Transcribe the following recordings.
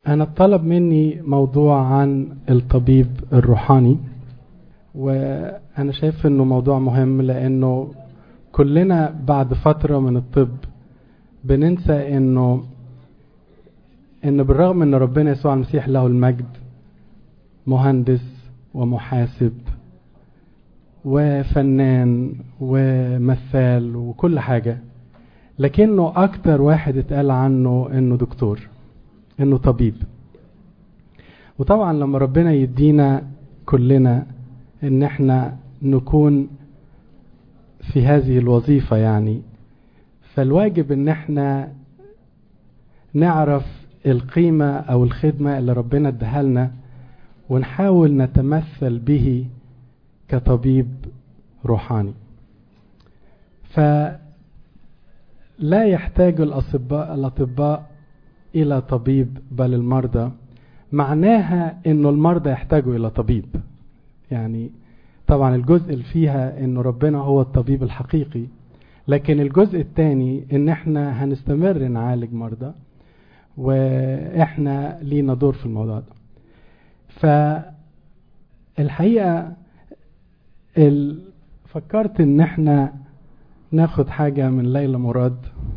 أنا طلب مني موضوع عن الطبيب الروحاني وأنا شايف إنه موضوع مهم لأنه كلنا بعد فترة من الطب بننسى إنه إن بالرغم إن ربنا يسوع المسيح له المجد مهندس ومحاسب وفنان ومثال وكل حاجة لكنه أكتر واحد اتقال عنه إنه دكتور إنه طبيب وطبعا لما ربنا يدينا كلنا إن احنا نكون في هذه الوظيفة يعني فالواجب إن احنا نعرف القيمة أو الخدمة اللي ربنا اداها لنا ونحاول نتمثل به كطبيب روحاني فلا يحتاج الأطباء, الأطباء إلى طبيب بل المرضى معناها أنه المرضى يحتاجوا إلى طبيب يعني طبعا الجزء اللي فيها أنه ربنا هو الطبيب الحقيقي لكن الجزء الثاني ان احنا هنستمر نعالج مرضى واحنا لينا دور في الموضوع ده فالحقيقه ال... فكرت ان احنا ناخد حاجة من ليلى مراد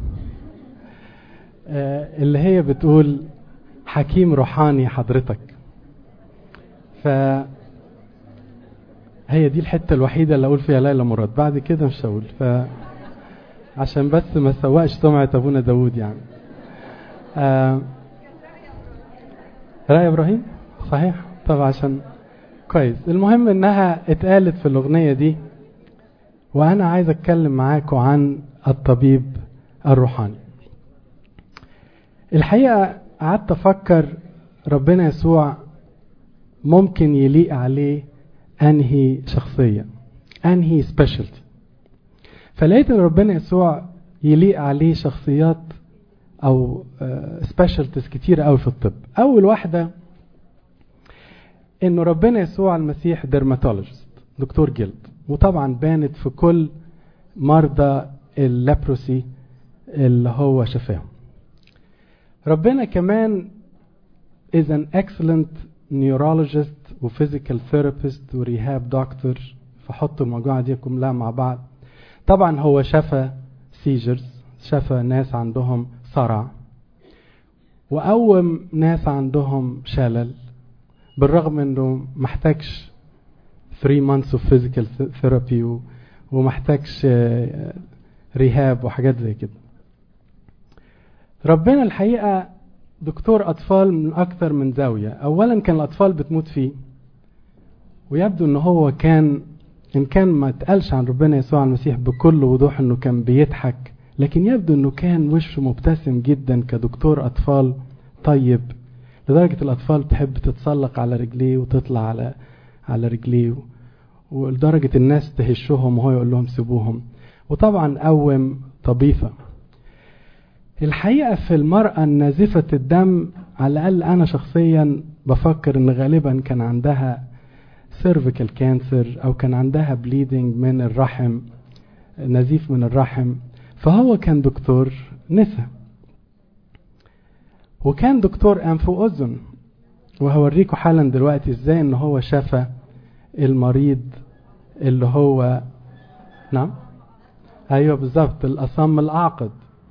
اللي هي بتقول حكيم روحاني حضرتك ف هي دي الحتة الوحيدة اللي اقول فيها ليلى مراد بعد كده مش هقول ف عشان بس ما سوقش سمعة ابونا داوود يعني آه... رأي ابراهيم صحيح طب عشان كويس المهم انها اتقالت في الاغنيه دي وانا عايز اتكلم معاكم عن الطبيب الروحاني الحقيقه قعدت افكر ربنا يسوع ممكن يليق عليه انهي شخصيه انهي سبيشالتي فلقيت ان ربنا يسوع يليق عليه شخصيات او سبيشالتيز كتير قوي في الطب اول واحده انه ربنا يسوع المسيح ديرماتولوجيست دكتور جلد وطبعا بانت في كل مرضى الليبروسي اللي هو شفاهم ربنا كمان is an excellent neurologist وفيزيكال ثيرابيست وريهاب دكتور فحطوا المجموعه دي كلها مع بعض طبعا هو شفى سيجرز شفى ناس عندهم صرع وقوم ناس عندهم شلل بالرغم انه محتاجش 3 months of physical therapy ومحتاجش ريهاب وحاجات زي كده ربنا الحقيقة دكتور أطفال من أكثر من زاوية أولا كان الأطفال بتموت فيه ويبدو أنه هو كان إن كان ما اتقالش عن ربنا يسوع المسيح بكل وضوح أنه كان بيضحك لكن يبدو أنه كان وشه مبتسم جدا كدكتور أطفال طيب لدرجة الأطفال تحب تتسلق على رجليه وتطلع على على رجليه ولدرجة الناس تهشهم وهو يقول لهم سيبوهم وطبعا قوم طبيفة الحقيقة في المرأة النازفة الدم على الأقل أنا شخصيا بفكر إن غالبا كان عندها سيرفيكال كانسر أو كان عندها بليدنج من الرحم نزيف من الرحم فهو كان دكتور نسا وكان دكتور انف واذن وهوريكم حالا دلوقتي ازاي ان هو شفى المريض اللي هو نعم ايوه بالظبط الاصم الاعقد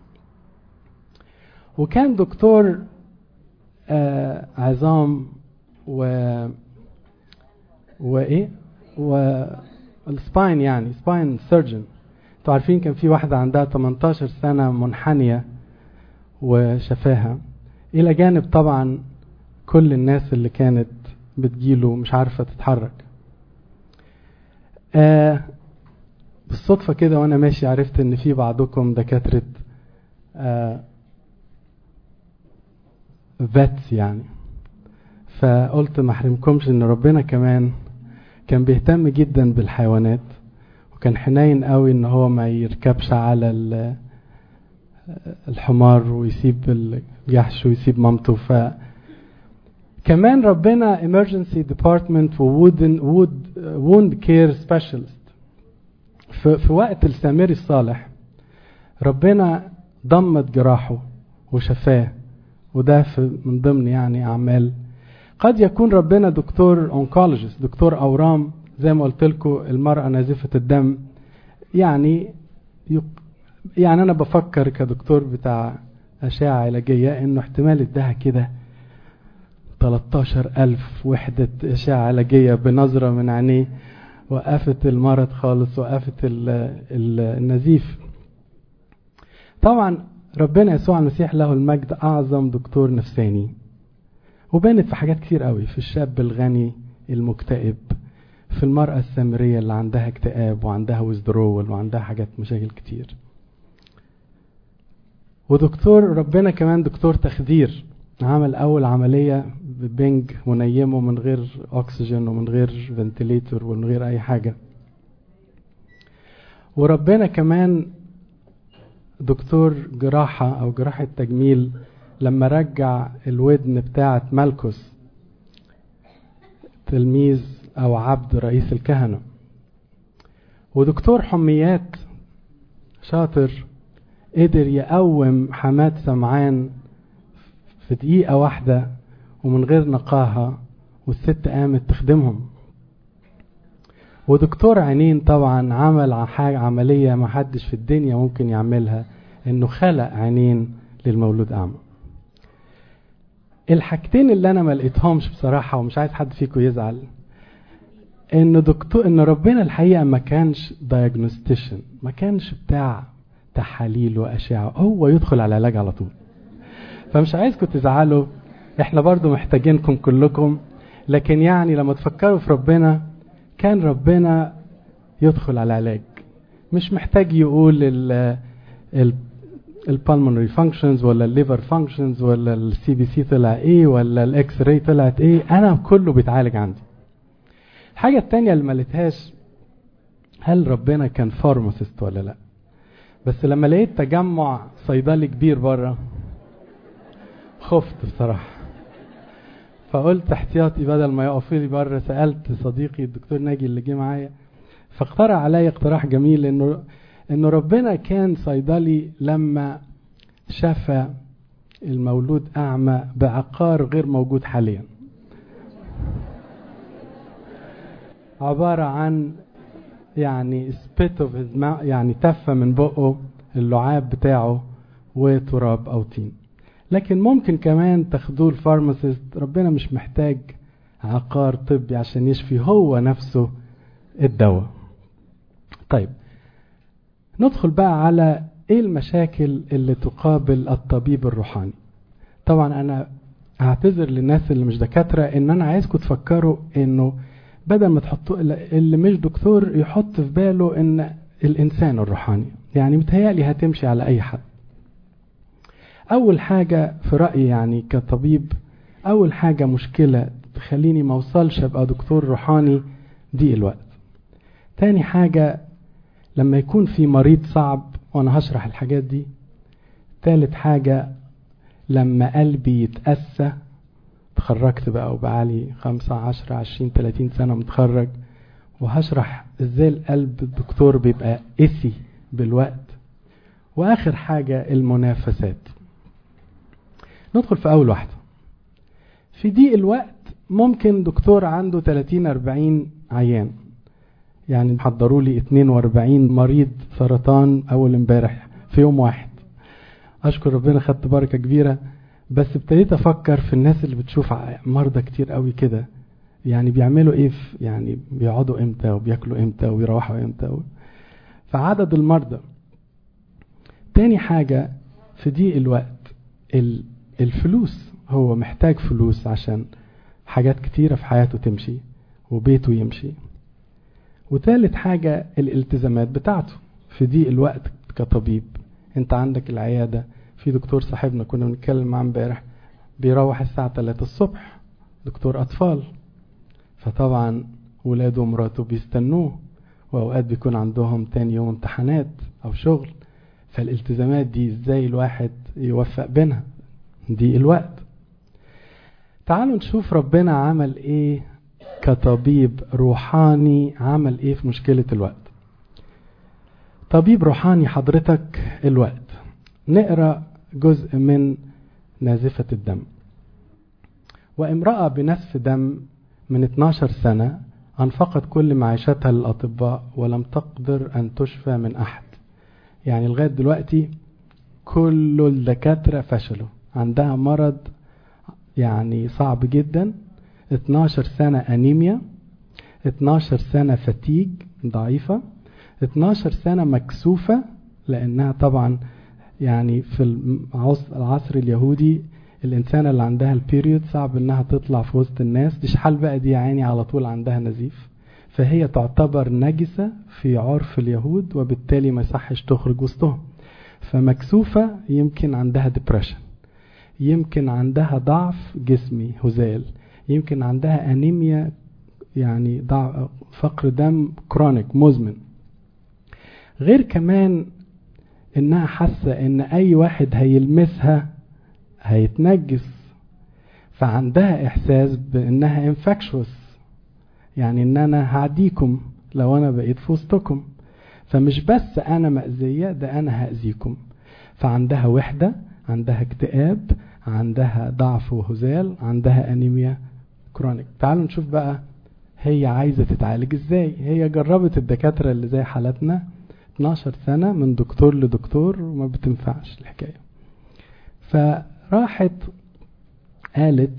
وكان دكتور آه عظام و وايه والسباين يعني سباين سيرجن انتوا عارفين كان في واحده عندها 18 سنه منحنيه وشفاها الى جانب طبعا كل الناس اللي كانت بتجيله مش عارفه تتحرك آه بالصدفه كده وانا ماشي عرفت ان في بعضكم دكاتره آه فيتس يعني فقلت ما احرمكمش ان ربنا كمان كان بيهتم جدا بالحيوانات وكان حنين قوي ان هو ما يركبش على الحمار ويسيب الجحش ويسيب مامته ف كمان ربنا emergency department وود وود wound care specialist في, في وقت السامري الصالح ربنا ضمت جراحه وشفاه وده في من ضمن يعني أعمال قد يكون ربنا دكتور اونكولوجيست دكتور أورام زي ما قلت لكم المرأة نازفة الدم يعني يق... يعني أنا بفكر كدكتور بتاع أشعة علاجية إنه احتمال ادها كده 13 ألف وحدة أشعة علاجية بنظرة من عينيه وقفت المرض خالص وقفت ال ال النزيف طبعا ربنا يسوع المسيح له المجد أعظم دكتور نفساني وبانت في حاجات كتير قوي في الشاب الغني المكتئب في المرأة السامرية اللي عندها اكتئاب وعندها ويزدرول وعندها حاجات مشاكل كتير ودكتور ربنا كمان دكتور تخدير عمل أول عملية ببنج ونيمه من غير أكسجين ومن غير فنتليتور ومن غير أي حاجة وربنا كمان دكتور جراحة أو جراحة تجميل لما رجع الودن بتاعة مالكوس تلميذ أو عبد رئيس الكهنة ودكتور حميات شاطر قدر يقوم حماد سمعان في دقيقة واحدة ومن غير نقاهة والست قامت تخدمهم ودكتور عينين طبعا عمل حاجة عملية ما حدش في الدنيا ممكن يعملها انه خلق عينين للمولود اعمى الحاجتين اللي انا ما لقيتهمش بصراحة ومش عايز حد فيكم يزعل ان دكتور ان ربنا الحقيقة ما كانش دايجنوستيشن ما كانش بتاع تحاليل واشعة هو يدخل على العلاج على طول فمش عايزكم تزعلوا احنا برضو محتاجينكم كلكم لكن يعني لما تفكروا في ربنا كان ربنا يدخل على العلاج مش محتاج يقول ال ال البالمونري فانكشنز ولا الليفر فانكشنز ولا السي بي سي طلع ايه ولا الاكس راي طلعت ايه انا كله بيتعالج عندي الحاجه التانية اللي ما لقيتهاش هل ربنا كان فارماسيست ولا لا بس لما لقيت تجمع صيدلي كبير بره خفت بصراحه فقلت احتياطي بدل ما يقف لي بره سالت صديقي الدكتور ناجي اللي جه معايا فاقترح عليا اقتراح جميل انه انه ربنا كان صيدلي لما شفى المولود اعمى بعقار غير موجود حاليا عبارة عن يعني spit of his mouth يعني تفة من بقه اللعاب بتاعه وتراب او طين لكن ممكن كمان تاخدوه الفارماسيست ربنا مش محتاج عقار طبي عشان يشفي هو نفسه الدواء طيب ندخل بقى على ايه المشاكل اللي تقابل الطبيب الروحاني طبعا انا اعتذر للناس اللي مش دكاترة ان انا عايزكم تفكروا انه بدل ما تحطوا اللي مش دكتور يحط في باله ان الانسان الروحاني يعني متهيألي هتمشي على اي حد اول حاجة في رأيي يعني كطبيب اول حاجة مشكلة تخليني ما اوصلش ابقى دكتور روحاني دي الوقت تاني حاجة لما يكون في مريض صعب وانا هشرح الحاجات دي تالت حاجة لما قلبي يتأسى اتخرجت بقى وبقالي خمسة عشرة عشرين تلاتين سنة متخرج وهشرح ازاي القلب الدكتور بيبقى قسي بالوقت واخر حاجة المنافسات ندخل في اول واحدة في دي الوقت ممكن دكتور عنده 30 40 عيان يعني محضروا لي 42 مريض سرطان اول امبارح في يوم واحد اشكر ربنا خدت بركه كبيره بس ابتديت افكر في الناس اللي بتشوف مرضى كتير قوي كده يعني بيعملوا ايه في يعني بيقعدوا امتى وبياكلوا امتى وبيروحوا امتى و... فعدد المرضى تاني حاجة في دي الوقت الفلوس هو محتاج فلوس عشان حاجات كتيرة في حياته تمشي وبيته يمشي وتالت حاجة الالتزامات بتاعته في دي الوقت كطبيب انت عندك العيادة في دكتور صاحبنا كنا بنتكلم معاه امبارح بيروح الساعة 3 الصبح دكتور أطفال فطبعا ولاده ومراته بيستنوه وأوقات بيكون عندهم تاني يوم امتحانات أو شغل فالالتزامات دي ازاي الواحد يوفق بينها دي الوقت تعالوا نشوف ربنا عمل ايه كطبيب روحاني عمل ايه في مشكلة الوقت طبيب روحاني حضرتك الوقت نقرأ جزء من نازفة الدم وامرأة بنسف دم من 12 سنة أنفقت كل معيشتها للأطباء ولم تقدر أن تشفى من أحد يعني لغاية دلوقتي كل الدكاترة فشلوا عندها مرض يعني صعب جدا 12 سنة أنيميا 12 سنة فتيج ضعيفة 12 سنة مكسوفة لأنها طبعا يعني في العصر اليهودي الإنسانة اللي عندها البيريود صعب إنها تطلع في وسط الناس دي شحال بقى دي عيني على طول عندها نزيف فهي تعتبر نجسة في عرف اليهود وبالتالي ما يصحش تخرج وسطهم فمكسوفة يمكن عندها ديبريشن يمكن عندها ضعف جسمي هزال يمكن عندها أنيميا يعني ضعف فقر دم كرونيك مزمن غير كمان انها حاسة ان اي واحد هيلمسها هيتنجس فعندها احساس بانها انفكشوس يعني ان انا هعديكم لو انا بقيت في وسطكم فمش بس انا مأذية ده انا هأذيكم فعندها وحدة عندها اكتئاب عندها ضعف وهزال عندها انيميا كرونيك تعالوا نشوف بقى هي عايزة تتعالج ازاي هي جربت الدكاترة اللي زي حالتنا 12 سنة من دكتور لدكتور وما بتنفعش الحكاية فراحت قالت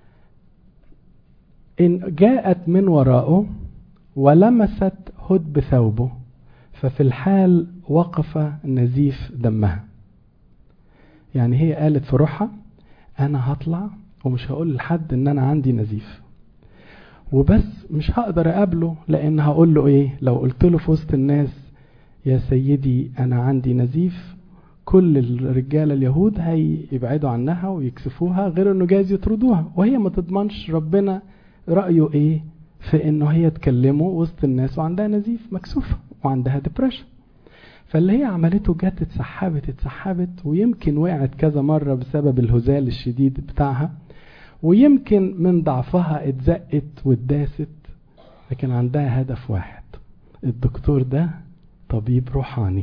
إن جاءت من وراءه ولمست هد ثوبه ففي الحال وقف نزيف دمها يعني هي قالت في روحها أنا هطلع ومش هقول لحد إن أنا عندي نزيف وبس مش هقدر أقابله لأن هقول له إيه لو قلت له في وسط الناس يا سيدي أنا عندي نزيف كل الرجال اليهود هيبعدوا عنها ويكسفوها غير انه جايز يطردوها وهي ما تضمنش ربنا رأيه ايه في انه هي تكلمه وسط الناس وعندها نزيف مكسوفة وعندها ديبريشن فاللي هي عملته جت اتسحبت اتسحبت ويمكن وقعت كذا مرة بسبب الهزال الشديد بتاعها ويمكن من ضعفها اتزقت واتداست لكن عندها هدف واحد الدكتور ده طبيب روحاني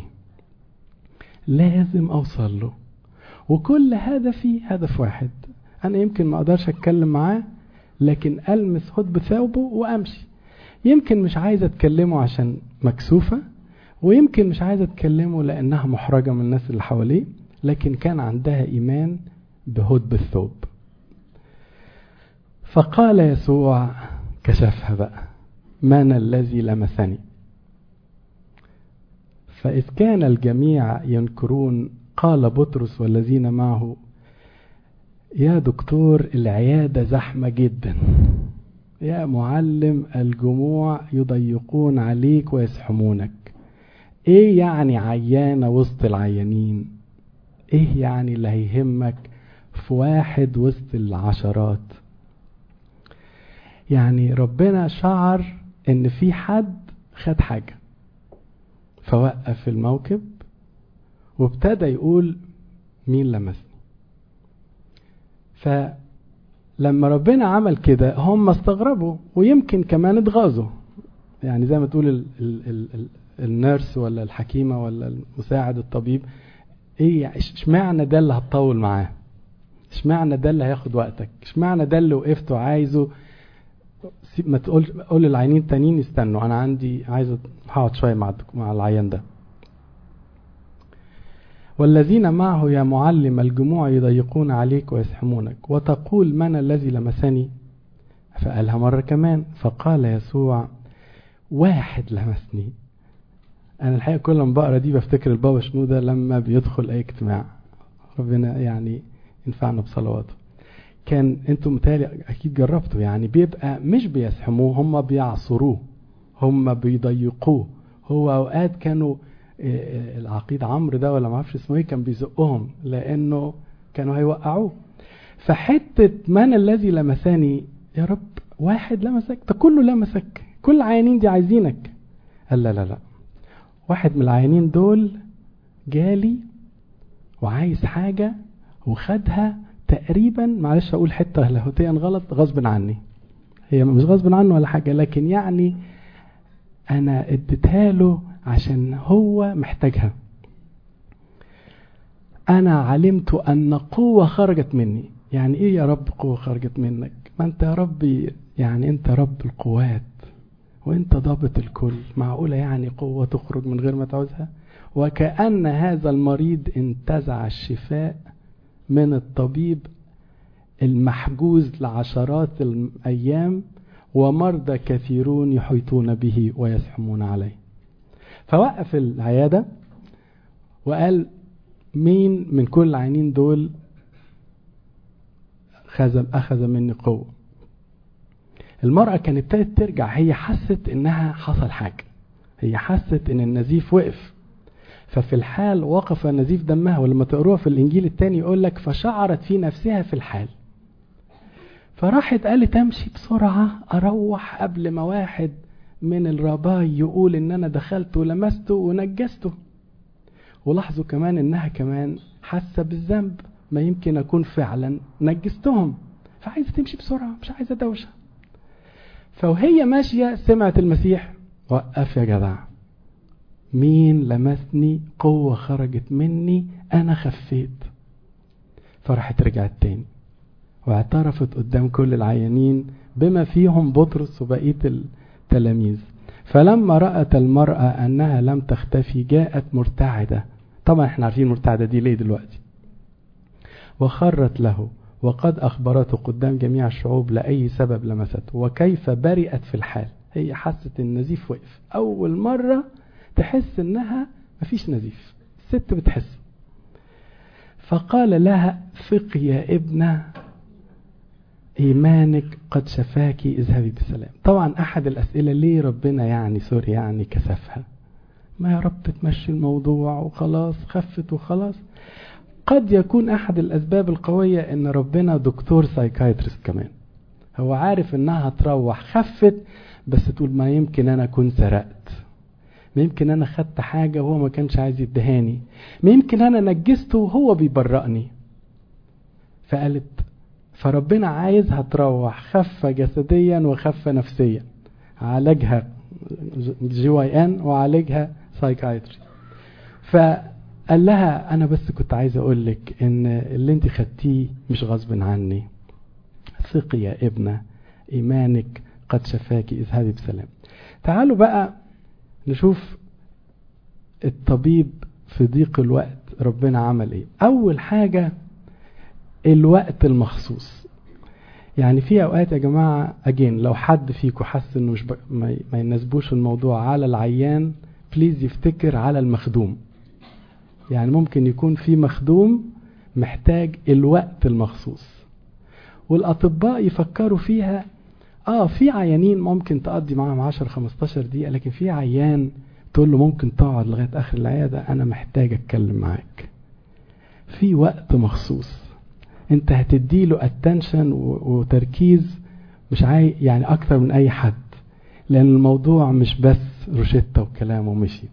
لازم اوصل له وكل هدفي هدف واحد انا يمكن ما اقدرش اتكلم معاه لكن المس هد ثوبه وامشي يمكن مش عايزه اتكلمه عشان مكسوفه ويمكن مش عايزه اتكلمه لانها محرجه من الناس اللي حواليه لكن كان عندها ايمان بهد بالثوب فقال يسوع كشفها بقى من الذي لمسني فإذ كان الجميع ينكرون قال بطرس والذين معه يا دكتور العيادة زحمة جدا يا معلم الجموع يضيقون عليك ويزحمونك ايه يعني عيانة وسط العيانين ايه يعني اللي هيهمك في واحد وسط العشرات يعني ربنا شعر ان في حد خد حاجه فوقف الموكب وابتدى يقول مين لمسني فلما ربنا عمل كده هم استغربوا ويمكن كمان اتغاظوا يعني زي ما تقول ال ال ال ال النيرس ولا الحكيمة ولا المساعد الطبيب ايه اشمعنى ده اللي هتطول معاه اشمعنى ده اللي هياخد وقتك اشمعنى ده اللي وقفت وعايزه ما تقول قول للعيانين التانيين يستنوا انا عندي عايز هقعد شويه مع مع العيان ده والذين معه يا معلم الجموع يضيقون عليك ويزحمونك وتقول من الذي لمسني فقالها مرة كمان فقال يسوع واحد لمسني أنا الحقيقة كل ما بقرا دي بفتكر البابا شنودة لما بيدخل أي اجتماع ربنا يعني ينفعنا بصلواته كان انتم متهيألي اكيد جربتوا يعني بيبقى مش بيزحموه هم بيعصروه هم بيضيقوه هو اوقات كانوا العقيد عمرو ده ولا ما اعرفش اسمه ايه كان بيزقهم لانه كانوا هيوقعوه فحته من الذي لمساني يا رب واحد لمسك ده كله لمسك كل العيانين دي عايزينك قال لا لا لا واحد من العيانين دول جالي وعايز حاجه وخدها تقريبا معلش اقول حته لاهوتيا غلط غصب عني هي مش غصب عنه ولا حاجه لكن يعني انا اديتها له عشان هو محتاجها أنا علمت أن قوة خرجت مني يعني إيه يا رب قوة خرجت منك ما أنت يا ربي يعني أنت رب القوات وأنت ضابط الكل معقولة يعني قوة تخرج من غير ما تعوزها وكأن هذا المريض انتزع الشفاء من الطبيب المحجوز لعشرات الأيام ومرضى كثيرون يحيطون به ويزحمون عليه فوقف العيادة وقال مين من كل العينين دول خزم أخذ مني قوة المرأة كانت ابتدت ترجع هي حست انها حصل حاجة هي حست ان النزيف وقف ففي الحال وقف نزيف دمها ولما تقروها في الانجيل التاني يقول لك فشعرت في نفسها في الحال فراحت قالت امشي بسرعة اروح قبل ما واحد من الرباي يقول ان انا دخلت ولمسته ونجسته ولاحظوا كمان انها كمان حاسة بالذنب ما يمكن اكون فعلا نجستهم فعايزة تمشي بسرعة مش عايزة دوشة فوهي ماشية سمعت المسيح وقف يا جدع مين لمسني قوة خرجت مني أنا خفيت فراحت رجعت تاني واعترفت قدام كل العيانين بما فيهم بطرس وبقية التلاميذ فلما رأت المرأة أنها لم تختفي جاءت مرتعدة طبعا احنا عارفين مرتعدة دي ليه دلوقتي وخرت له وقد أخبرته قدام جميع الشعوب لأي سبب لمسته وكيف برئت في الحال هي حست النزيف وقف أول مرة تحس إنها مفيش نزيف الست بتحس فقال لها ثق يا ابنة إيمانك قد شفاك اذهبي بسلام طبعا أحد الأسئلة ليه ربنا يعني سوري يعني كسفها ما يا رب تمشي الموضوع وخلاص خفت وخلاص قد يكون احد الاسباب القوية ان ربنا دكتور سايكايترست كمان هو عارف انها تروح خفت بس تقول ما يمكن انا اكون سرقت ما يمكن انا خدت حاجة وهو ما كانش عايز يدهاني ما يمكن انا نجسته وهو بيبرأني فقالت فربنا عايزها تروح خفة جسديا وخفة نفسيا عالجها جي واي ان وعالجها سايكايتري ف قال لها انا بس كنت عايز اقول لك ان اللي انت خدتيه مش غصب عني ثقي يا ابنه ايمانك قد شفاك اذهبي بسلام تعالوا بقى نشوف الطبيب في ضيق الوقت ربنا عمل ايه اول حاجه الوقت المخصوص يعني في اوقات يا جماعه اجين لو حد فيكم حس انه مش ب... ما يناسبوش الموضوع على العيان بليز يفتكر على المخدوم يعني ممكن يكون في مخدوم محتاج الوقت المخصوص والاطباء يفكروا فيها اه في عيانين ممكن تقضي معاهم 10 15 دقيقه لكن في عيان تقول له ممكن تقعد لغايه اخر العياده انا محتاج اتكلم معاك في وقت مخصوص انت هتدي له اتنشن وتركيز مش عاي يعني اكتر من اي حد لان الموضوع مش بس روشته وكلام ومشي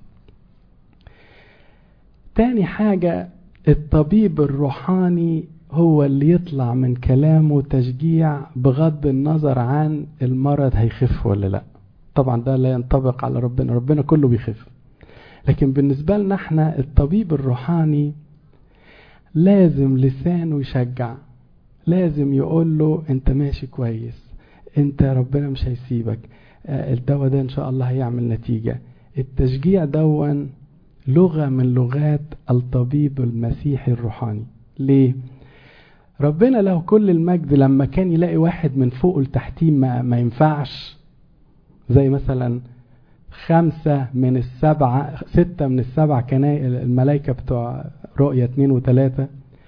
تاني حاجة الطبيب الروحاني هو اللي يطلع من كلامه تشجيع بغض النظر عن المرض هيخف ولا لا طبعا ده لا ينطبق على ربنا ربنا كله بيخف لكن بالنسبة لنا احنا الطبيب الروحاني لازم لسانه يشجع لازم يقول له انت ماشي كويس انت ربنا مش هيسيبك الدواء ده ان شاء الله هيعمل نتيجة التشجيع دون لغة من لغات الطبيب المسيحي الروحاني ليه ربنا له كل المجد لما كان يلاقي واحد من فوق لتحتيه ما, ما ينفعش زي مثلا خمسة من السبعة ستة من السبع كناي الملائكة بتوع رؤية اتنين وتلاتة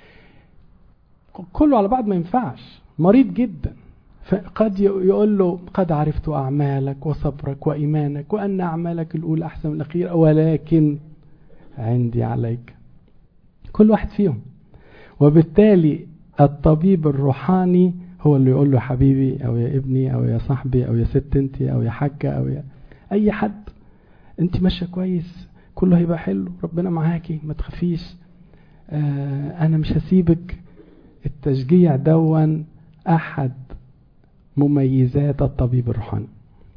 كله على بعض ما ينفعش مريض جدا فقد يقول له قد عرفت أعمالك وصبرك وإيمانك وأن أعمالك الأولى أحسن من الأخيرة ولكن عندي عليك كل واحد فيهم وبالتالي الطبيب الروحاني هو اللي يقول له حبيبي او يا ابني او يا صاحبي او يا ست انت او يا حاجة او يا اي حد انت ماشية كويس كله هيبقى حلو ربنا معاكي ما تخافيش آه انا مش هسيبك التشجيع دون احد مميزات الطبيب الروحاني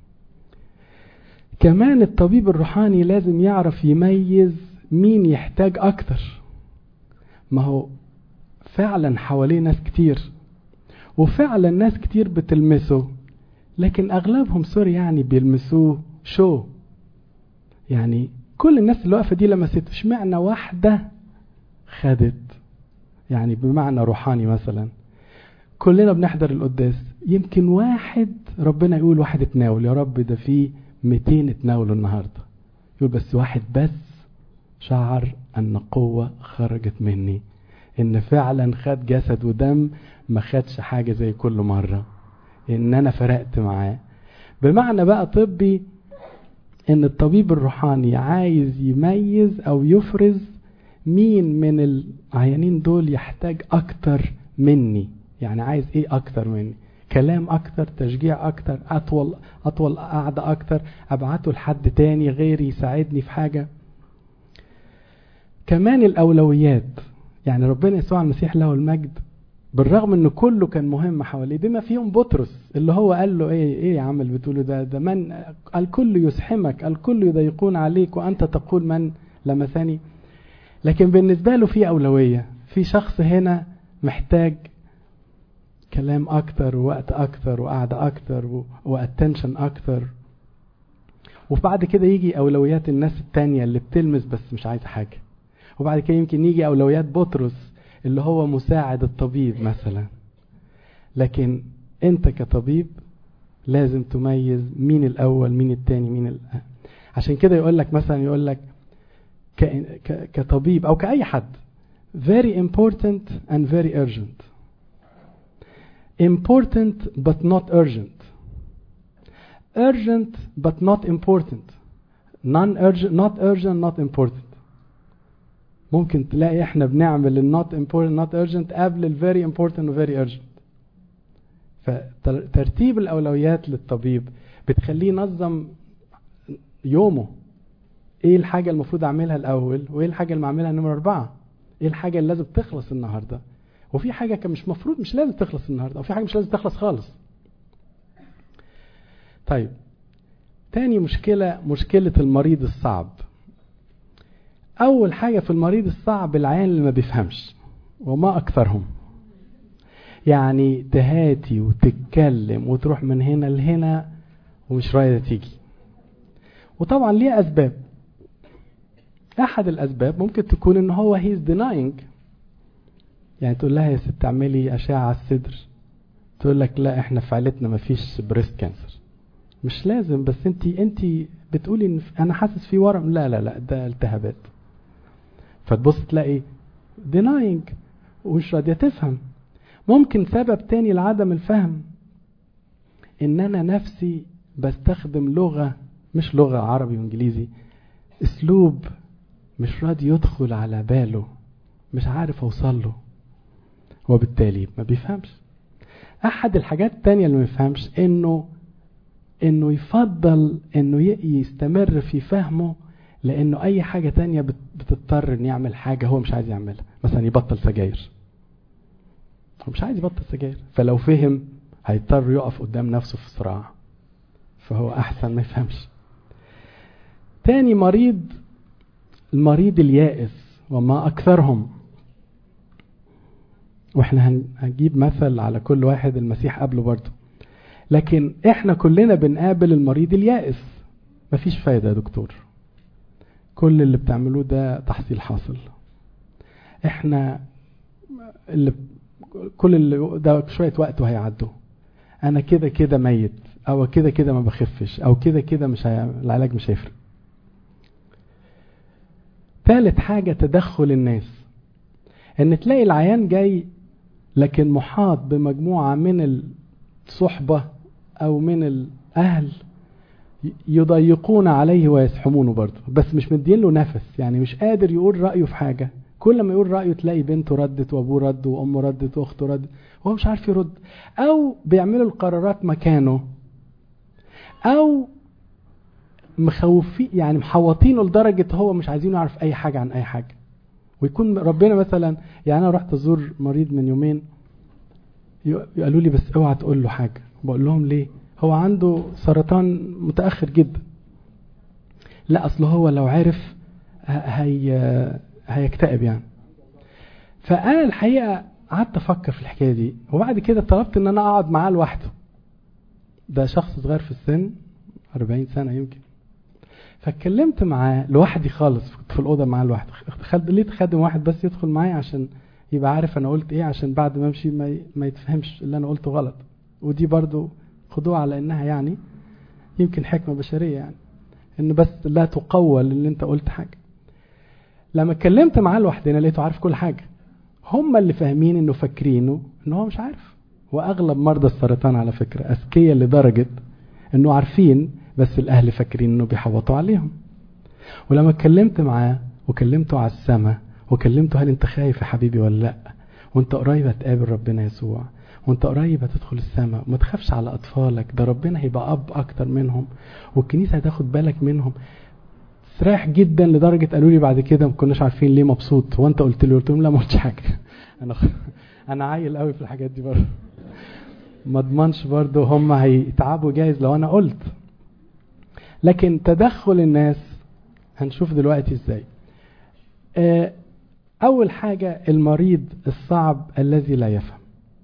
كمان الطبيب الروحاني لازم يعرف يميز مين يحتاج اكتر ما هو فعلا حواليه ناس كتير وفعلا ناس كتير بتلمسه لكن اغلبهم سوري يعني بيلمسوه شو يعني كل الناس اللي واقفه دي لمسته اشمعنى واحده خدت يعني بمعنى روحاني مثلا كلنا بنحضر القداس يمكن واحد ربنا يقول واحد اتناول يا رب ده في 200 اتناولوا النهارده يقول بس واحد بس شعر ان قوه خرجت مني ان فعلا خد جسد ودم ما خدش حاجه زي كل مره ان انا فرقت معاه بمعنى بقى طبي ان الطبيب الروحاني عايز يميز او يفرز مين من العيانين دول يحتاج اكتر مني يعني عايز ايه اكتر مني كلام اكتر تشجيع اكتر اطول اطول قعده اكتر ابعته لحد تاني غيري يساعدني في حاجه كمان الاولويات يعني ربنا يسوع المسيح له المجد بالرغم ان كله كان مهم حواليه بما فيهم بطرس اللي هو قال له ايه ايه يا عم اللي بتقوله ده ده من الكل يزحمك الكل يضيقون عليك وانت تقول من لمسني لكن بالنسبه له في اولويه في شخص هنا محتاج كلام اكتر ووقت اكتر وقعده اكتر واتنشن اكتر وبعد كده يجي اولويات الناس التانية اللي بتلمس بس مش عايزه حاجه وبعد كده يمكن يجي اولويات بطرس اللي هو مساعد الطبيب مثلا لكن انت كطبيب لازم تميز مين الاول مين التاني مين ال... عشان كده يقول لك مثلا يقول لك ك... ك... كطبيب او كاي حد very important and very urgent important but not urgent urgent but not important non urgent not urgent not important ممكن تلاقي احنا بنعمل ال not important not urgent قبل ال very important و very urgent فترتيب الأولويات للطبيب بتخليه ينظم يومه ايه الحاجة المفروض اعملها الأول وايه الحاجة اللي اعملها نمرة أربعة ايه الحاجة اللي لازم تخلص النهاردة وفي حاجة كان مش مفروض مش لازم تخلص النهاردة وفي حاجة مش لازم تخلص خالص طيب تاني مشكلة مشكلة المريض الصعب أول حاجة في المريض الصعب العيان اللي ما بيفهمش وما أكثرهم يعني تهاتي وتتكلم وتروح من هنا لهنا ومش رايدة تيجي وطبعا ليه أسباب أحد الأسباب ممكن تكون إن هو هيز denying يعني تقول لها يا ست اعملي أشعة على الصدر تقول لك لا احنا في عيلتنا مفيش بريست كانسر مش لازم بس انت انت بتقولي ان انا حاسس في ورم لا لا لا ده التهابات فتبص تلاقي denying ومش راضية تفهم ممكن سبب تاني لعدم الفهم ان انا نفسي بستخدم لغة مش لغة عربي وانجليزي اسلوب مش راضي يدخل على باله مش عارف اوصل له وبالتالي ما بيفهمش احد الحاجات التانية اللي ما يفهمش انه انه يفضل انه يستمر في فهمه لانه اي حاجة تانية بتضطر ان يعمل حاجة هو مش عايز يعملها مثلا يبطل سجاير هو مش عايز يبطل سجاير فلو فهم هيضطر يقف قدام نفسه في صراع فهو احسن ما يفهمش تاني مريض المريض اليائس وما اكثرهم واحنا هنجيب مثل على كل واحد المسيح قبله برضه لكن احنا كلنا بنقابل المريض اليائس مفيش فايدة يا دكتور كل اللي بتعملوه ده تحصيل حاصل احنا اللي كل اللي ده شوية وقت وهيعدوا انا كده كده ميت او كده كده ما بخفش او كده كده مش هي... العلاج مش هيفرق ثالث حاجة تدخل الناس ان تلاقي العيان جاي لكن محاط بمجموعة من الصحبة او من الاهل يضيقون عليه ويسحمونه برضه بس مش مدين له نفس يعني مش قادر يقول رأيه في حاجة كل ما يقول رأيه تلاقي بنته ردت وابوه رد وامه ردت واخته ردت وهو مش عارف يرد او بيعملوا القرارات مكانه او مخوفين يعني محوطينه لدرجة هو مش عايزين يعرف اي حاجة عن اي حاجة ويكون ربنا مثلا يعني انا رحت ازور مريض من يومين قالوا لي بس اوعى تقول له حاجة بقول لهم ليه هو عنده سرطان متأخر جدا لا اصل هو لو عرف هي هيكتئب يعني فانا الحقيقه قعدت افكر في الحكايه دي وبعد كده طلبت ان انا اقعد معاه لوحده ده شخص صغير في السن 40 سنه يمكن فاتكلمت معاه لوحدي خالص كنت في الاوضه معاه لوحده خد ليه خادم واحد بس يدخل معايا عشان يبقى عارف انا قلت ايه عشان بعد ما امشي ما, ما يتفهمش اللي انا قلته غلط ودي برضو خدوها على انها يعني يمكن حكمه بشريه يعني ان بس لا تقول ان انت قلت حاجه لما اتكلمت معاه لوحدنا لقيته عارف كل حاجه هم اللي فاهمين انه فاكرينه ان هو مش عارف واغلب مرضى السرطان على فكره اذكياء لدرجه انه عارفين بس الاهل فاكرين انه بيحوطوا عليهم ولما اتكلمت معاه وكلمته على السماء وكلمته هل انت خايف يا حبيبي ولا لا وانت قريب هتقابل ربنا يسوع وانت قريب هتدخل السماء وما تخافش على اطفالك ده ربنا هيبقى اب اكتر منهم والكنيسه هتاخد بالك منهم استريح جدا لدرجه قالوا لي بعد كده ما كناش عارفين ليه مبسوط وانت قلت لي قلت لهم لا ما قلتش حاجه انا انا عايل قوي في الحاجات دي برضه ما اضمنش برضه هم هيتعبوا جايز لو انا قلت لكن تدخل الناس هنشوف دلوقتي ازاي اول حاجه المريض الصعب الذي لا يفهم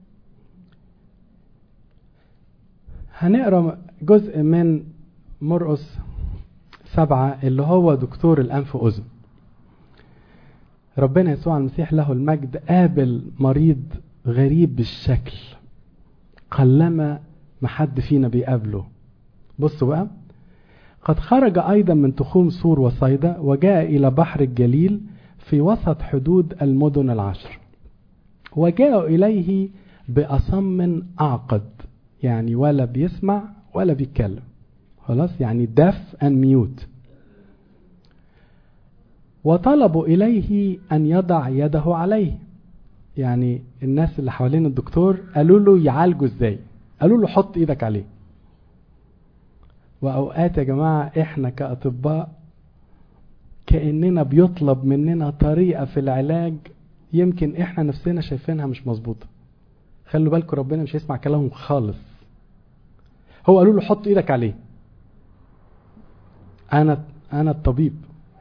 هنقرا جزء من مرقس سبعة اللي هو دكتور الأنف وأذن ربنا يسوع المسيح له المجد قابل مريض غريب بالشكل قلما ما حد فينا بيقابله بصوا بقى قد خرج أيضا من تخوم سور وصيدا وجاء إلى بحر الجليل في وسط حدود المدن العشر وجاءوا إليه بأصم أعقد يعني ولا بيسمع ولا بيتكلم خلاص يعني deaf and mute وطلبوا إليه أن يضع يده عليه يعني الناس اللي حوالين الدكتور قالوا له يعالجه ازاي قالوا له حط ايدك عليه واوقات يا جماعه احنا كاطباء كاننا بيطلب مننا طريقه في العلاج يمكن احنا نفسنا شايفينها مش مظبوطه خلوا بالكم ربنا مش هيسمع كلامهم خالص هو قالوا له حط ايدك عليه انا انا الطبيب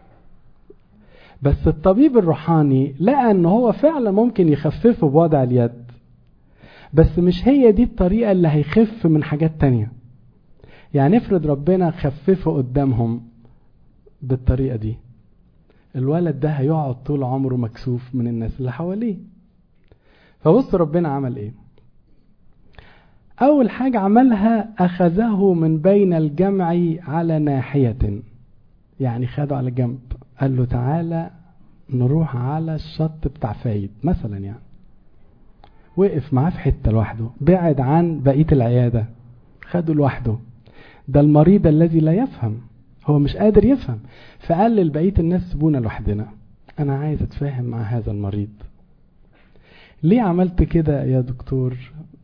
بس الطبيب الروحاني لقى ان هو فعلا ممكن يخففه بوضع اليد بس مش هي دي الطريقة اللي هيخف من حاجات تانية يعني افرض ربنا خففه قدامهم بالطريقة دي الولد ده هيقعد طول عمره مكسوف من الناس اللي حواليه فبص ربنا عمل ايه اول حاجة عملها اخذه من بين الجمع على ناحية يعني خده على جنب قال له تعالى نروح على الشط بتاع فايد مثلا يعني وقف معاه في حته لوحده بعد عن بقيه العياده خده لوحده ده المريض الذي لا يفهم هو مش قادر يفهم فقال لبقيه الناس سيبونا لوحدنا انا عايز اتفاهم مع هذا المريض ليه عملت كده يا دكتور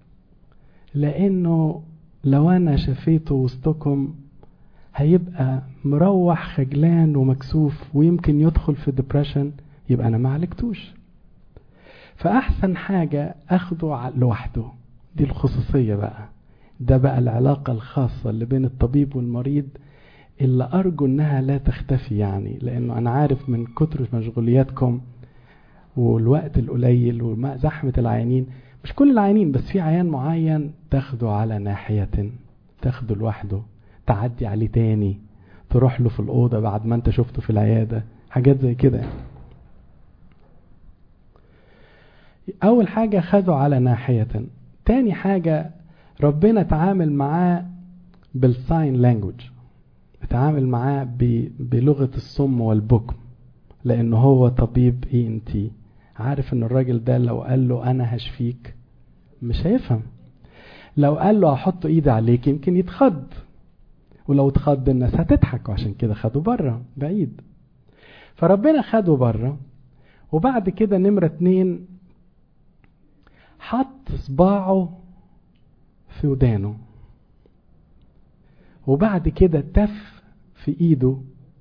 لانه لو انا شفيته وسطكم هيبقى مروح خجلان ومكسوف ويمكن يدخل في ديبريشن يبقى انا ما عالجتوش فاحسن حاجة اخده لوحده دي الخصوصية بقى ده بقى العلاقة الخاصة اللي بين الطبيب والمريض اللي ارجو انها لا تختفي يعني لانه انا عارف من كتر مشغولياتكم والوقت القليل وزحمة العيانين مش كل العيانين بس في عيان معين تاخده على ناحية تاخده لوحده تعدي عليه تاني تروح له في الأوضة بعد ما انت شفته في العيادة حاجات زي كده يعني. أول حاجة خده على ناحية تاني حاجة ربنا تعامل معاه بالساين لانجوج اتعامل معاه بلغة الصم والبكم لأنه هو طبيب اي ان تي عارف ان الراجل ده لو قال له انا هشفيك مش هيفهم لو قال له هحط ايدي عليك يمكن يتخض ولو اتخض الناس هتضحك وعشان كده خدوا بره بعيد فربنا خده بره وبعد كده نمرة اتنين حط صباعه في ودانه وبعد كده تف في ايده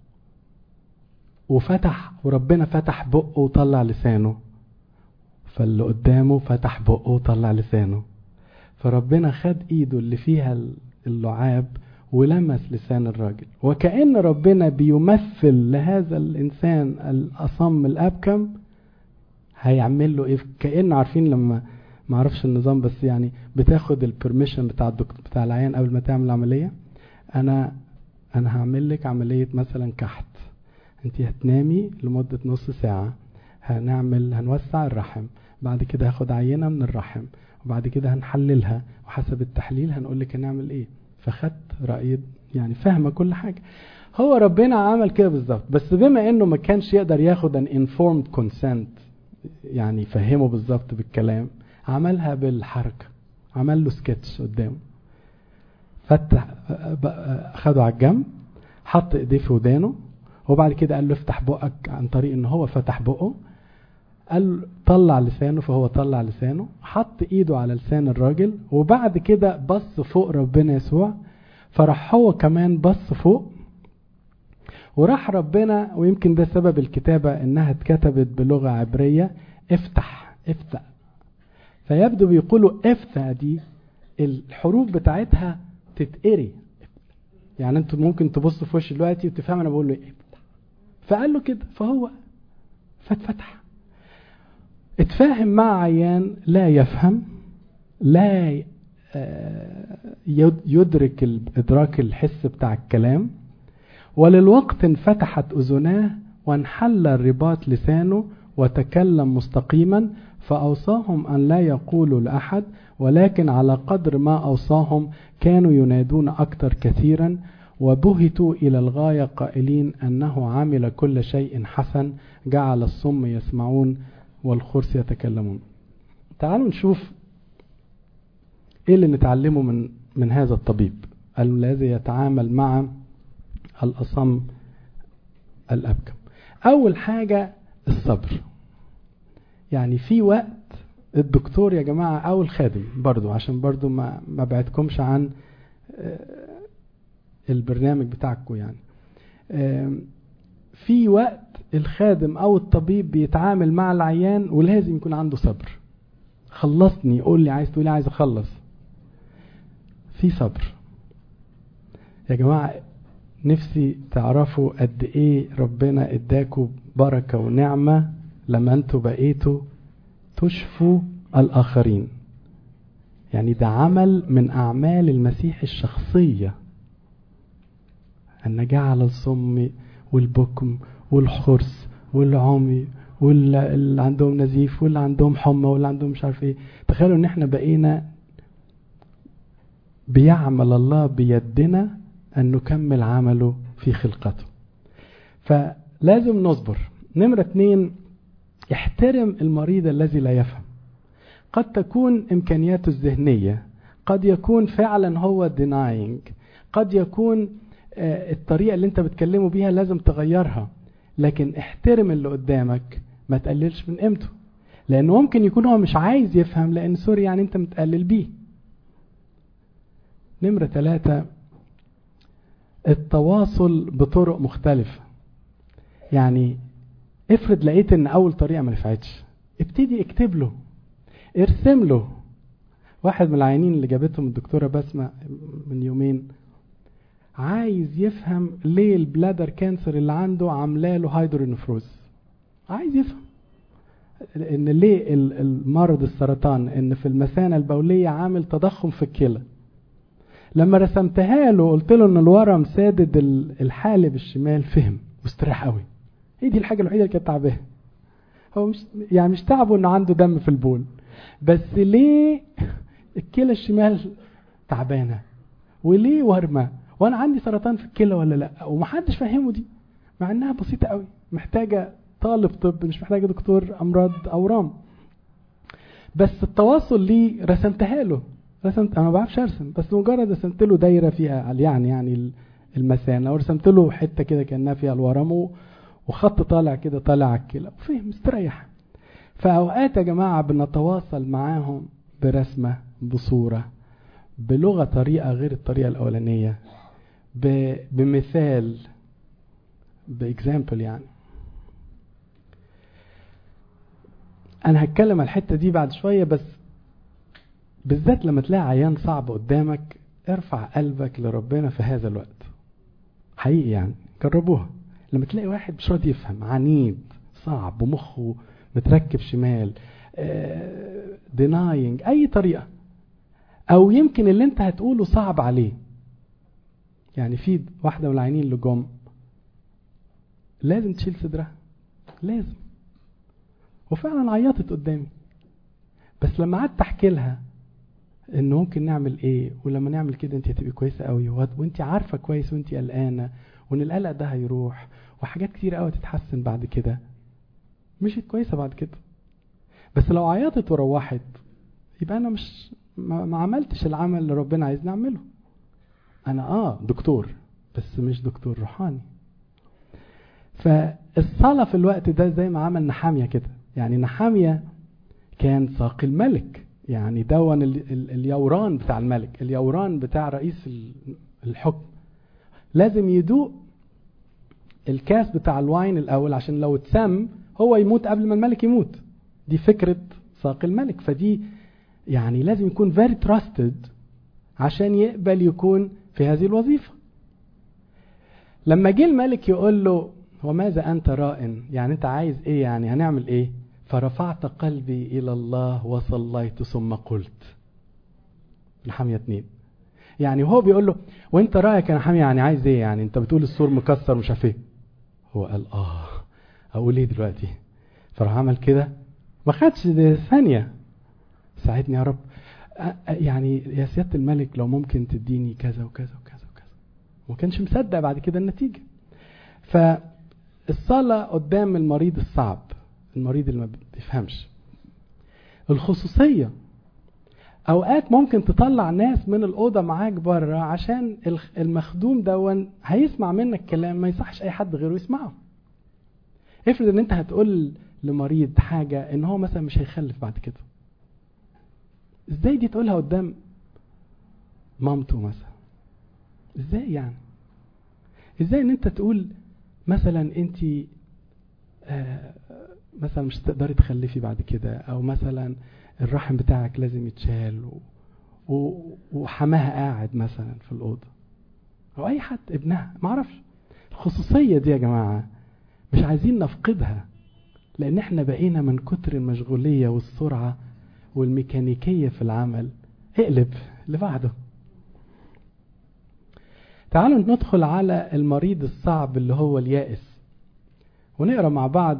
وفتح وربنا فتح بقه وطلع لسانه فاللي قدامه فتح بقه وطلع لسانه فربنا خد ايده اللي فيها اللعاب ولمس لسان الراجل وكأن ربنا بيمثل لهذا الإنسان الأصم الأبكم هيعمل له ايه كأنه عارفين لما ما اعرفش النظام بس يعني بتاخد البرميشن بتاع الدكتور بتاع العيان قبل ما تعمل العمليه انا انا هعمل لك عمليه مثلا كحت انت هتنامي لمده نص ساعه هنعمل هنوسع الرحم بعد كده هاخد عينه من الرحم وبعد كده هنحللها وحسب التحليل هنقول لك هنعمل ايه فخدت راي يعني فاهمه كل حاجه هو ربنا عمل كده بالظبط بس بما انه ما كانش يقدر ياخد ان انفورمد كونسنت يعني يفهمه بالظبط بالكلام عملها بالحركه عمل له سكتش قدامه فتح خده على الجنب حط ايديه في ودانه وبعد كده قال له افتح بقك عن طريق ان هو فتح بقه قال طلع لسانه فهو طلع لسانه حط ايده على لسان الراجل وبعد كده بص فوق ربنا يسوع فراح هو كمان بص فوق وراح ربنا ويمكن ده سبب الكتابة انها اتكتبت بلغة عبرية افتح افتح فيبدو بيقولوا افتح دي الحروف بتاعتها تتقري يعني انتوا ممكن تبصوا في وشي دلوقتي وتفهم انا بقول له ايه فقال له كده فهو فاتفتح اتفاهم مع عيان لا يفهم لا يدرك الادراك الحس بتاع الكلام وللوقت انفتحت اذناه وانحل الرباط لسانه وتكلم مستقيما فاوصاهم ان لا يقولوا لاحد ولكن على قدر ما اوصاهم كانوا ينادون اكثر كثيرا وبهتوا الى الغايه قائلين انه عمل كل شيء حسن جعل الصم يسمعون والخرس يتكلمون تعالوا نشوف ايه اللي نتعلمه من من هذا الطبيب الذي يتعامل مع الاصم الابكم اول حاجه الصبر يعني في وقت الدكتور يا جماعه او الخادم برضو عشان برضو ما ما بعدكمش عن البرنامج بتاعكم يعني في وقت الخادم او الطبيب بيتعامل مع العيان ولازم يكون عنده صبر خلصني قول لي عايز تقولي عايز اخلص في صبر يا جماعه نفسي تعرفوا قد ايه ربنا اداكوا بركه ونعمه لما انتوا بقيتوا تشفوا الاخرين يعني ده عمل من اعمال المسيح الشخصيه ان جعل الصم والبكم والخرس والعمي واللي عندهم نزيف واللي عندهم حمى واللي عندهم مش عارف ايه تخيلوا ان احنا بقينا بيعمل الله بيدنا ان نكمل عمله في خلقته فلازم نصبر نمرة اتنين احترم المريض الذي لا يفهم قد تكون امكانياته الذهنية قد يكون فعلا هو denying قد يكون الطريقة اللي انت بتكلمه بيها لازم تغيرها لكن احترم اللي قدامك ما تقللش من قيمته لانه ممكن يكون هو مش عايز يفهم لان سوري يعني انت متقلل بيه نمرة ثلاثة التواصل بطرق مختلفة يعني افرض لقيت ان اول طريقة ما نفعتش ابتدي اكتب له ارسم له واحد من العيانين اللي جابتهم الدكتورة بسمة من يومين عايز يفهم ليه البلادر كانسر اللي عنده عامله له هايدرونفروز عايز يفهم ان ليه المرض السرطان ان في المثانه البوليه عامل تضخم في الكلى لما رسمتها له قلت له ان الورم سادد الحالب الشمال فهم واستريح قوي هي دي الحاجه الوحيده اللي كانت تعباه هو مش يعني مش تعبه انه عنده دم في البول بس ليه الكلى الشمال تعبانه وليه ورمه وانا عندي سرطان في الكلى ولا لا ومحدش فاهمه دي مع انها بسيطه قوي محتاجه طالب طب مش محتاجه دكتور امراض اورام بس التواصل ليه رسمتها له رسمت انا ما بعرفش ارسم بس مجرد رسمت له دايره فيها يعني يعني المثانه ورسمت له حته كده كانها فيها الورم وخط طالع كده طالع على الكلى وفهم استريح فاوقات يا جماعه بنتواصل معاهم برسمه بصوره بلغه طريقه غير الطريقه الاولانيه بمثال باكزامبل يعني انا هتكلم على الحته دي بعد شويه بس بالذات لما تلاقي عيان صعب قدامك ارفع قلبك لربنا في هذا الوقت حقيقي يعني جربوها لما تلاقي واحد مش راضي يفهم عنيد صعب ومخه متركب شمال ديناينج اي طريقه او يمكن اللي انت هتقوله صعب عليه يعني في واحده من العينين اللي جم لازم تشيل صدرها لازم وفعلا عيطت قدامي بس لما قعدت احكي لها ان ممكن نعمل ايه ولما نعمل كده انت هتبقي كويسه قوي وانت عارفه كويس وانت قلقانه وان القلق ده هيروح وحاجات كتير قوي تتحسن بعد كده مشيت كويسه بعد كده بس لو عيطت وروحت يبقى انا مش ما, ما عملتش العمل اللي ربنا عايزني اعمله انا اه دكتور بس مش دكتور روحاني فالصلاه في الوقت ده زي ما عمل نحاميه كده يعني نحاميه كان ساقي الملك يعني دون ال ال اليوران بتاع الملك اليوران بتاع رئيس الحكم لازم يدوق الكاس بتاع الواين الاول عشان لو اتسم هو يموت قبل ما الملك يموت دي فكرة ساقي الملك فدي يعني لازم يكون very trusted عشان يقبل يكون في هذه الوظيفة لما جه الملك يقول له وماذا أنت رائن يعني أنت عايز إيه يعني هنعمل إيه فرفعت قلبي إلى الله وصليت ثم قلت نحمية اتنين يعني هو بيقول له وانت رايك يا نحمية يعني عايز ايه يعني انت بتقول السور مكسر مش عارف ايه هو قال اه اقول ايه دلوقتي فراح عمل كده ما خدش ثانية ساعدني يا رب يعني يا سيادة الملك لو ممكن تديني كذا وكذا وكذا وكذا وما كانش مصدق بعد كده النتيجة فالصلاة قدام المريض الصعب المريض اللي ما بيفهمش الخصوصية اوقات ممكن تطلع ناس من الاوضه معاك بره عشان المخدوم دون هيسمع منك كلام ما يصحش اي حد غيره يسمعه افرض ان انت هتقول لمريض حاجه ان هو مثلا مش هيخلف بعد كده ازاي دي تقولها قدام مامته مثلا ازاي يعني ازاي ان انت تقول مثلا انت آه مثلا مش تقدري تخلفي بعد كده او مثلا الرحم بتاعك لازم يتشال و... و... وحماها قاعد مثلا في الأوضة أو أي حد ابنها معرفش الخصوصية دي يا جماعة مش عايزين نفقدها لأن احنا بقينا من كتر المشغولية والسرعة والميكانيكية في العمل اقلب اللي بعده تعالوا ندخل على المريض الصعب اللي هو اليائس ونقرا مع بعض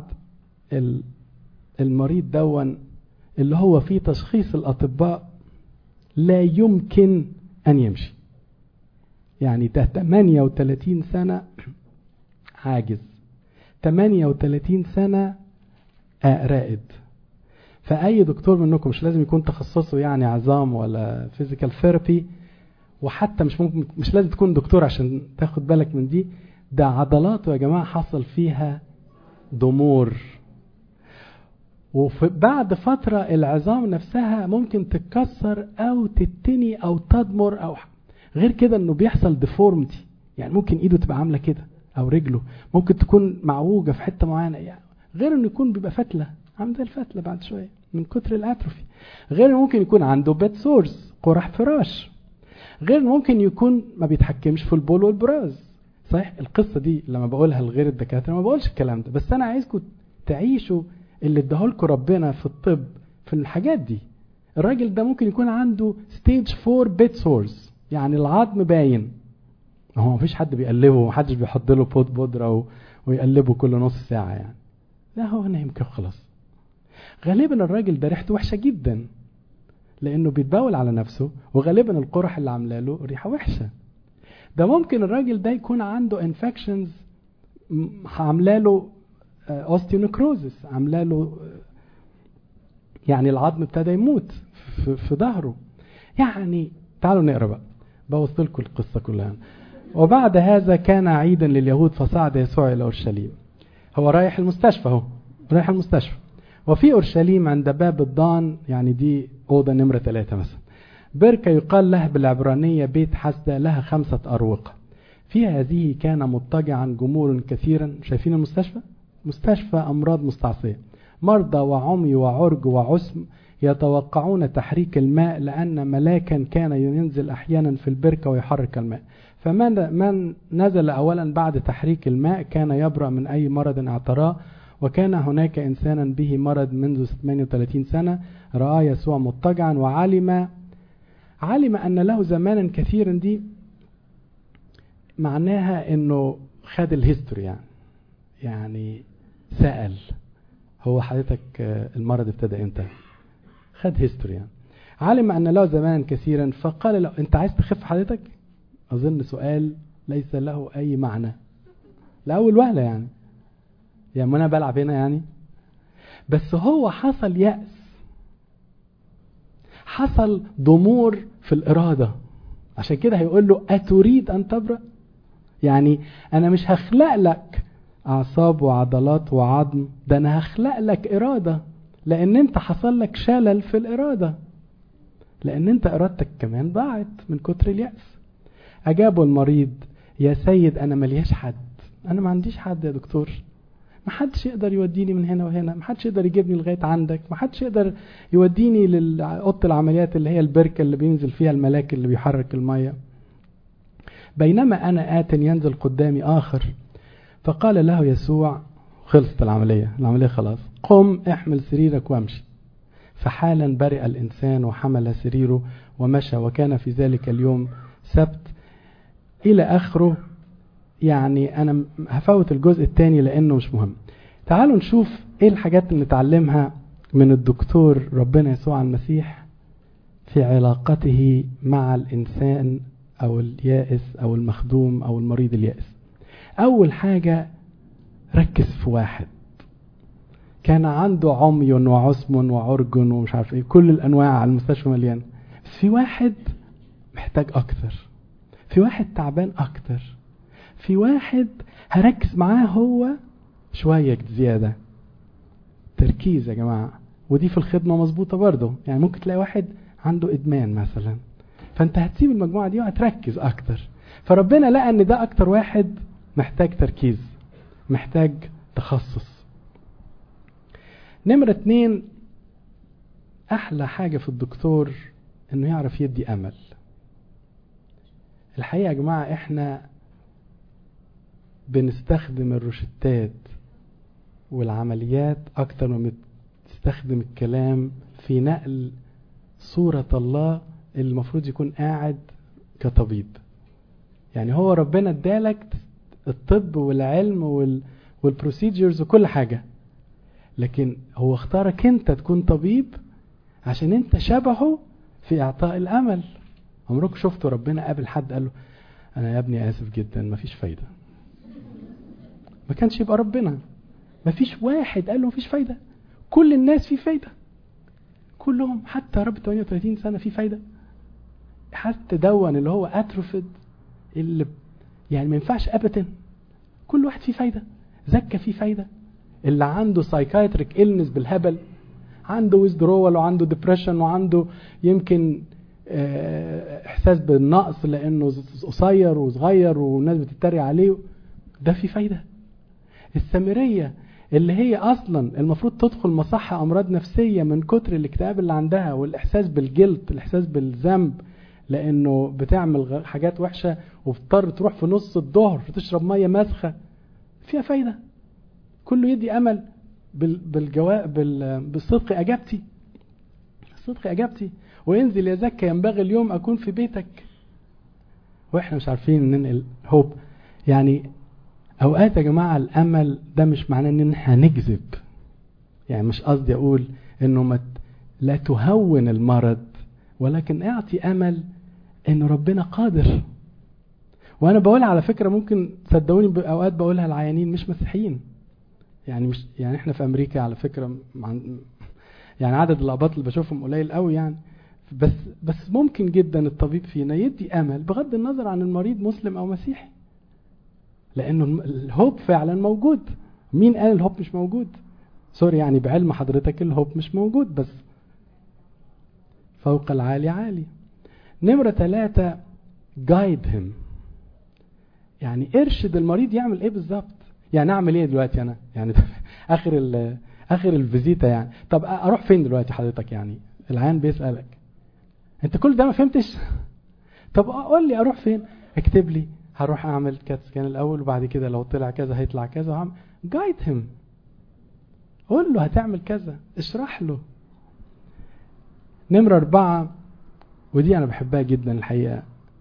المريض دون اللي هو في تشخيص الأطباء لا يمكن أن يمشي يعني ده 38 سنة عاجز 38 سنة رائد فأي دكتور منكم مش لازم يكون تخصصه يعني عظام ولا فيزيكال ثيرابي وحتى مش ممكن مش لازم تكون دكتور عشان تاخد بالك من دي ده عضلاته يا جماعة حصل فيها ضمور وبعد فترة العظام نفسها ممكن تتكسر أو تتني أو تضمر أو غير كده إنه بيحصل ديفورمتي يعني ممكن إيده تبقى عاملة كده أو رجله ممكن تكون معوجة في حتة معينة يعني غير إنه يكون بيبقى فتلة عامل زي الفتلة بعد شوية من كتر الأتروفي غير ممكن يكون عنده بيت سورس قرح فراش غير ممكن يكون ما بيتحكمش في البول والبراز صحيح القصة دي لما بقولها لغير الدكاترة ما بقولش الكلام ده بس أنا عايزكم تعيشوا اللي اداهولكم ربنا في الطب في الحاجات دي الراجل ده ممكن يكون عنده ستيج 4 بيت سورس يعني العظم باين هو مفيش حد بيقلبه محدش بيحط له بوت بودره ويقلبه كل نص ساعه يعني لا هو نايم كده خلاص غالبا الراجل ده ريحته وحشه جدا لانه بيتبول على نفسه وغالبا القرح اللي عامله له ريحه وحشه ده ممكن الراجل ده يكون عنده انفكشنز عامله له اوستيونكروزس عامله له يعني العظم ابتدى يموت في, في ظهره يعني تعالوا نقرا بقى بوظت لكم القصه كلها وبعد هذا كان عيدا لليهود فصعد يسوع الى اورشليم هو رايح المستشفى اهو رايح المستشفى وفي اورشليم عند باب الضان يعني دي اوضه نمره ثلاثه مثلا بركه يقال لها بالعبرانيه بيت حسده لها خمسه اروقه في هذه كان مضطجعا جمهور كثيرا شايفين المستشفى مستشفى أمراض مستعصية مرضى وعمي وعرج وعسم يتوقعون تحريك الماء لأن ملاكا كان ينزل أحيانا في البركة ويحرك الماء فمن من نزل أولا بعد تحريك الماء كان يبرأ من أي مرض اعتراه وكان هناك إنسانا به مرض منذ 38 سنة رأى يسوع مضطجعا وعلم علم أن له زمانا كثيرا دي معناها أنه خد الهيستوري يعني يعني سأل هو حضرتك المرض ابتدى امتى خد هيستوري يعني علم أن له زمانا كثيرا فقال له أنت عايز تخف حضرتك أظن سؤال ليس له أي معنى لأول وهلة يعني يعني أنا بلعب هنا يعني بس هو حصل يأس حصل ضمور في الإرادة عشان كده هيقول له أتريد أن تبرأ يعني أنا مش هخلق لك أعصاب وعضلات وعظم ده أنا هخلق لك إرادة لأن أنت حصل لك شلل في الإرادة لأن أنت إرادتك كمان ضاعت من كتر اليأس أجابه المريض يا سيد أنا ملياش حد أنا ما عنديش حد يا دكتور ما حدش يقدر يوديني من هنا وهنا ما حدش يقدر يجيبني لغاية عندك ما حدش يقدر يوديني لأوضة العمليات اللي هي البركة اللي بينزل فيها الملاك اللي بيحرك المية بينما أنا آت ينزل قدامي آخر فقال له يسوع خلصت العملية العملية خلاص قم احمل سريرك وامشي فحالا برئ الإنسان وحمل سريره ومشى وكان في ذلك اليوم سبت إلى آخره يعني أنا هفوت الجزء الثاني لأنه مش مهم تعالوا نشوف إيه الحاجات اللي نتعلمها من الدكتور ربنا يسوع المسيح في علاقته مع الإنسان أو اليائس أو المخدوم أو المريض اليائس أول حاجة ركز في واحد كان عنده عمي وعصم وعرج ومش عارف ايه كل الانواع على المستشفى مليان بس في واحد محتاج اكتر في واحد تعبان اكتر في واحد هركز معاه هو شوية زيادة تركيز يا جماعة ودي في الخدمة مظبوطة برضه يعني ممكن تلاقي واحد عنده ادمان مثلا فانت هتسيب المجموعة دي وهتركز اكتر فربنا لقى ان ده اكتر واحد محتاج تركيز محتاج تخصص نمرة اتنين احلى حاجة في الدكتور انه يعرف يدي امل الحقيقة يا جماعة احنا بنستخدم الروشتات والعمليات اكتر ما بنستخدم الكلام في نقل صورة الله اللي المفروض يكون قاعد كطبيب يعني هو ربنا ادالك الطب والعلم وال والبروسيجرز وكل حاجة لكن هو اختارك انت تكون طبيب عشان انت شبهه في اعطاء الامل عمرك شفتوا ربنا قابل حد قال له انا يا ابني اسف جدا مفيش فايدة ما كانش يبقى ربنا مفيش واحد قال له مفيش فايدة كل الناس في فايدة كلهم حتى رب 38 سنة في فايدة حتى دون اللي هو اتروفيد اللي يعني ما ينفعش ابدا كل واحد فيه فايده زكى فيه فايده اللي عنده سايكايتريك إلنس بالهبل عنده ويزدرول وعنده ديبريشن وعنده يمكن احساس بالنقص لانه قصير وصغير والناس بتتريق عليه ده في فايده السامريه اللي هي اصلا المفروض تدخل مصحة امراض نفسية من كتر الاكتئاب اللي عندها والاحساس بالجلد الاحساس بالذنب لانه بتعمل حاجات وحشة وبتضطر تروح في نص الظهر تشرب مية مسخة فيها فايدة كله يدي امل بالجواب بالصدق اجابتي الصدق اجابتي وانزل يا زكا ينبغي اليوم اكون في بيتك واحنا مش عارفين ننقل هوب يعني اوقات يا جماعه الامل ده مش معناه ان احنا نكذب يعني مش قصدي اقول انه ما لا تهون المرض ولكن اعطي امل ان ربنا قادر وانا بقولها على فكره ممكن تصدقوني باوقات بقولها العيانين مش مسيحيين يعني مش يعني احنا في امريكا على فكره يعني عدد الاباط اللي بشوفهم قليل قوي يعني بس بس ممكن جدا الطبيب فينا يدي امل بغض النظر عن المريض مسلم او مسيحي لانه الهوب فعلا موجود مين قال الهوب مش موجود سوري يعني بعلم حضرتك الهوب مش موجود بس فوق العالي عالي نمرة ثلاثة جايد هيم يعني ارشد المريض يعمل ايه بالظبط يعني اعمل ايه دلوقتي انا يعني اخر ال اخر الفيزيتا يعني طب اروح فين دلوقتي حضرتك يعني العيان بيسالك انت كل ده ما فهمتش طب قول لي اروح فين اكتب لي هروح اعمل كات سكان الاول وبعد كده لو طلع كذا هيطلع كذا وهعمل جايد هيم قول له هتعمل كذا اشرح له نمرة أربعة ودي أنا بحبها جدا الحقيقة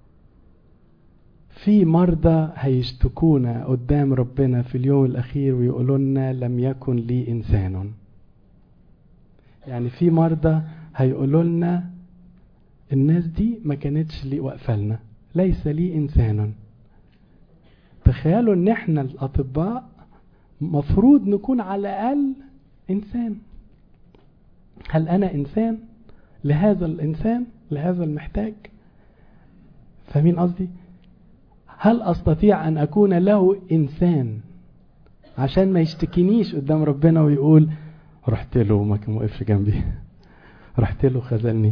في مرضى هيشتكونا قدام ربنا في اليوم الأخير ويقولوا لنا لم يكن لي إنسان يعني في مرضى هيقولوا لنا الناس دي ما كانتش لي واقفه لنا ليس لي انسان تخيلوا ان احنا الاطباء مفروض نكون على الاقل انسان هل انا انسان لهذا الانسان لهذا المحتاج فاهمين قصدي هل استطيع ان اكون له انسان عشان ما يشتكينيش قدام ربنا ويقول رحت له ما كان وقفش جنبي رحت له خذلني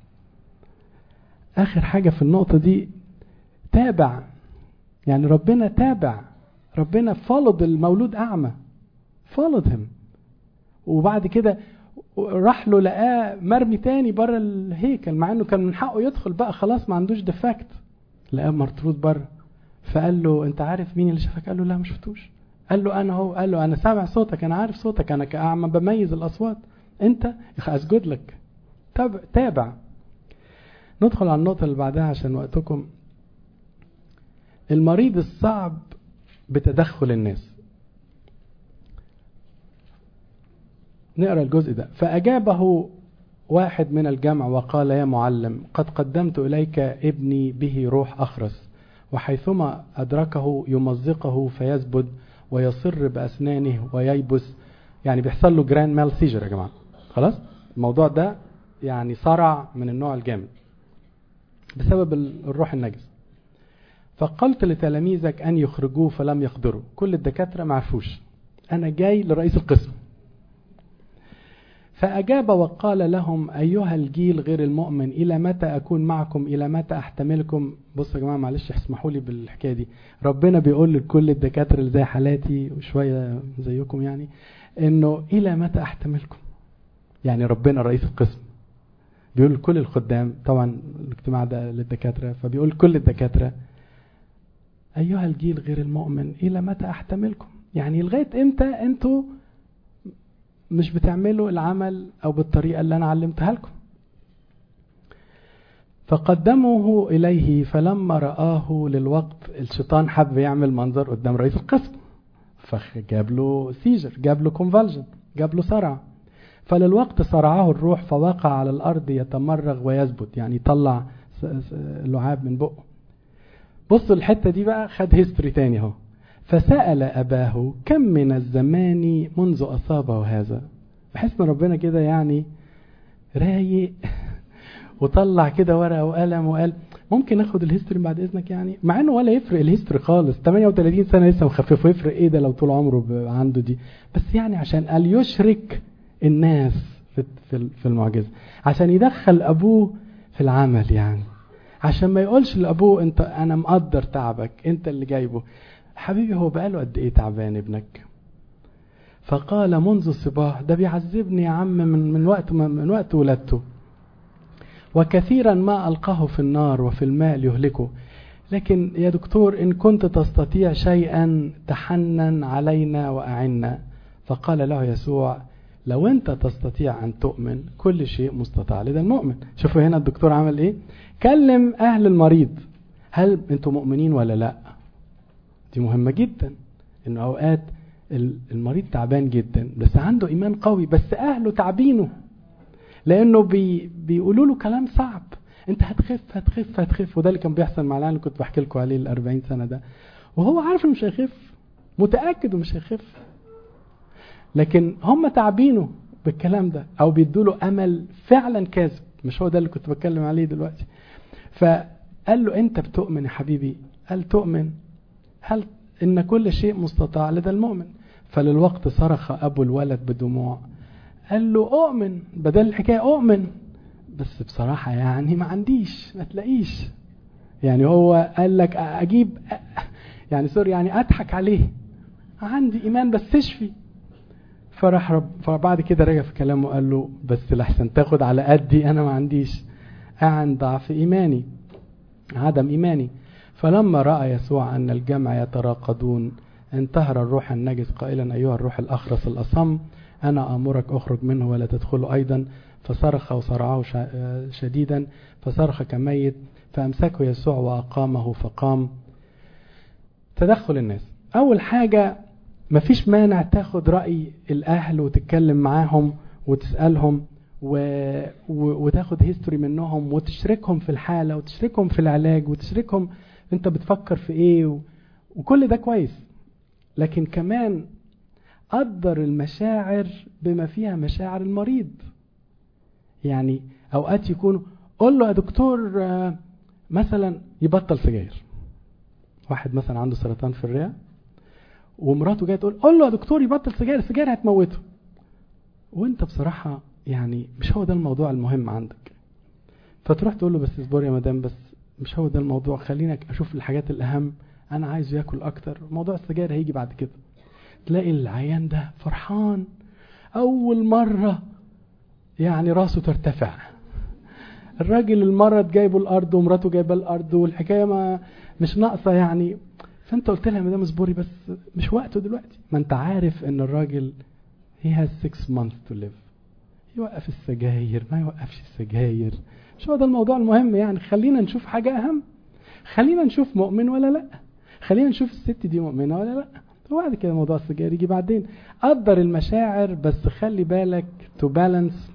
اخر حاجه في النقطه دي تابع يعني ربنا تابع ربنا فولد المولود اعمى فولد هم وبعد كده راح له لقاه مرمي تاني بره الهيكل مع انه كان من حقه يدخل بقى خلاص ما عندوش ديفكت لقاه مرطرود بره فقال له انت عارف مين اللي شافك قال له لا ما شفتوش قال له انا هو قال له انا سامع صوتك انا عارف صوتك انا كاعمى بميز الاصوات انت اسجد لك تابع تابع ندخل على النقطة اللي بعدها عشان وقتكم المريض الصعب بتدخل الناس نقرا الجزء ده فأجابه واحد من الجمع وقال يا معلم قد قدمت إليك ابني به روح أخرس وحيثما أدركه يمزقه فيزبد ويصر بأسنانه وييبس يعني بيحصل له جران مال سيجر يا جماعة خلاص الموضوع ده يعني صرع من النوع الجامد بسبب الروح النجس فقلت لتلاميذك أن يخرجوه فلم يقدروا كل الدكاترة ما عرفوش أنا جاي لرئيس القسم فأجاب وقال لهم أيها الجيل غير المؤمن إلى متى أكون معكم إلى متى أحتملكم بصوا يا جماعة معلش اسمحوا لي بالحكاية دي ربنا بيقول لكل الدكاترة اللي زي حالاتي وشوية زيكم يعني إنه إلى متى أحتملكم يعني ربنا رئيس القسم بيقول لكل الخدام طبعا الاجتماع ده للدكاترة فبيقول كل الدكاترة أيها الجيل غير المؤمن إلى متى أحتملكم يعني لغاية إمتى أنتوا مش بتعملوا العمل أو بالطريقة اللي أنا علمتها لكم فقدموه إليه فلما رآه للوقت الشيطان حب يعمل منظر قدام رئيس القسم فجاب له سيجر جاب له كونفالجن جاب له صرع فللوقت صرعه الروح فوقع على الأرض يتمرغ ويثبت يعني يطلع لعاب من بقه بصوا الحتة دي بقى خد هيستوري تاني اهو فسأل أباه كم من الزمان منذ أصابه هذا بحس ان ربنا كده يعني رايق وطلع كده ورقة وقلم وقال ممكن اخد الهيستوري بعد اذنك يعني مع انه ولا يفرق الهيستوري خالص 38 سنة لسه مخففه يفرق ايه ده لو طول عمره عنده دي بس يعني عشان قال يشرك الناس في في المعجزة عشان يدخل ابوه في العمل يعني عشان ما يقولش لابوه انت انا مقدر تعبك انت اللي جايبه حبيبي هو بقاله قد ايه تعبان ابنك فقال منذ الصباح ده بيعذبني يا عم من من وقت من وقت ولادته وكثيرا ما القاه في النار وفي الماء ليهلكه لكن يا دكتور ان كنت تستطيع شيئا تحنن علينا واعنا فقال له يسوع لو انت تستطيع ان تؤمن كل شيء مستطاع لدى المؤمن شوفوا هنا الدكتور عمل ايه كلم اهل المريض هل انتم مؤمنين ولا لا دي مهمة جدا انه اوقات المريض تعبان جدا بس عنده ايمان قوي بس اهله تعبينه لانه بي بيقولوا له كلام صعب انت هتخف هتخف هتخف وده اللي كان بيحصل مع اللي كنت بحكي لكم عليه ال 40 سنه ده وهو عارف انه مش هيخف متاكد انه مش هيخف لكن هم تعبينه بالكلام ده او بيدوا له امل فعلا كاذب مش هو ده اللي كنت بتكلم عليه دلوقتي فقال له انت بتؤمن يا حبيبي قال تؤمن هل ان كل شيء مستطاع لدى المؤمن فللوقت صرخ ابو الولد بدموع قال له اؤمن بدل الحكايه اؤمن بس بصراحه يعني ما عنديش ما تلاقيش يعني هو قال لك اجيب يعني سوري يعني اضحك عليه عندي ايمان بس تشفي فراح رب فبعد كده رجع في كلامه قال له بس لحسن تاخد على قدي انا ما عنديش عن ضعف ايماني عدم ايماني فلما راى يسوع ان الجمع يتراقدون انتهر الروح النجس قائلا ايها الروح الاخرس الاصم أنا آمرك أخرج منه ولا تدخله أيضا فصرخ وصرعه شديدا فصرخ كميت فأمسكه يسوع وأقامه فقام تدخل الناس أول حاجة مفيش مانع تاخد رأي الأهل وتتكلم معاهم وتسألهم و... و... وتاخد هيستوري منهم وتشركهم في الحالة وتشركهم في العلاج وتشركهم انت بتفكر في ايه و... وكل ده كويس لكن كمان قدر المشاعر بما فيها مشاعر المريض يعني اوقات يكون قول له يا دكتور مثلا يبطل سجاير واحد مثلا عنده سرطان في الرئه ومراته جايه تقول قول له يا دكتور يبطل سجاير السجاير هتموته وانت بصراحه يعني مش هو ده الموضوع المهم عندك فتروح تقول له بس اصبر يا مدام بس مش هو ده الموضوع خلينا اشوف الحاجات الاهم انا عايزه ياكل اكتر موضوع السجاير هيجي بعد كده تلاقي العيان ده فرحان اول مره يعني راسه ترتفع الراجل المرض جايبه الارض ومراته جايبه الارض والحكايه ما مش ناقصه يعني فانت قلت لها مدام اصبري بس مش وقته دلوقتي ما انت عارف ان الراجل he has six months to live يوقف السجاير ما يوقفش السجاير مش هو ده الموضوع المهم يعني خلينا نشوف حاجة أهم خلينا نشوف مؤمن ولا لأ خلينا نشوف الست دي مؤمنة ولا لأ وبعد كده موضوع السجاير يجي بعدين قدر المشاعر بس خلي بالك تو بالانس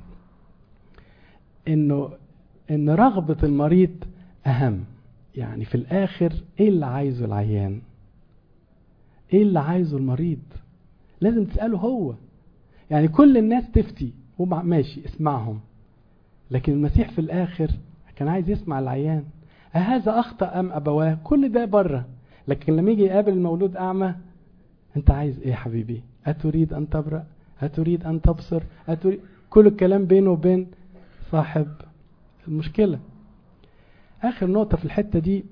انه ان رغبة المريض اهم يعني في الاخر ايه اللي عايزه العيان ايه اللي عايزه المريض لازم تسأله هو يعني كل الناس تفتي ماشي اسمعهم لكن المسيح في الاخر كان عايز يسمع العيان أهذا أخطأ أم أبواه كل ده بره لكن لما يجي يقابل المولود أعمى أنت عايز إيه يا حبيبي أتريد أن تبرأ أتريد أن تبصر أتريد كل الكلام بينه وبين صاحب المشكلة آخر نقطة في الحتة دي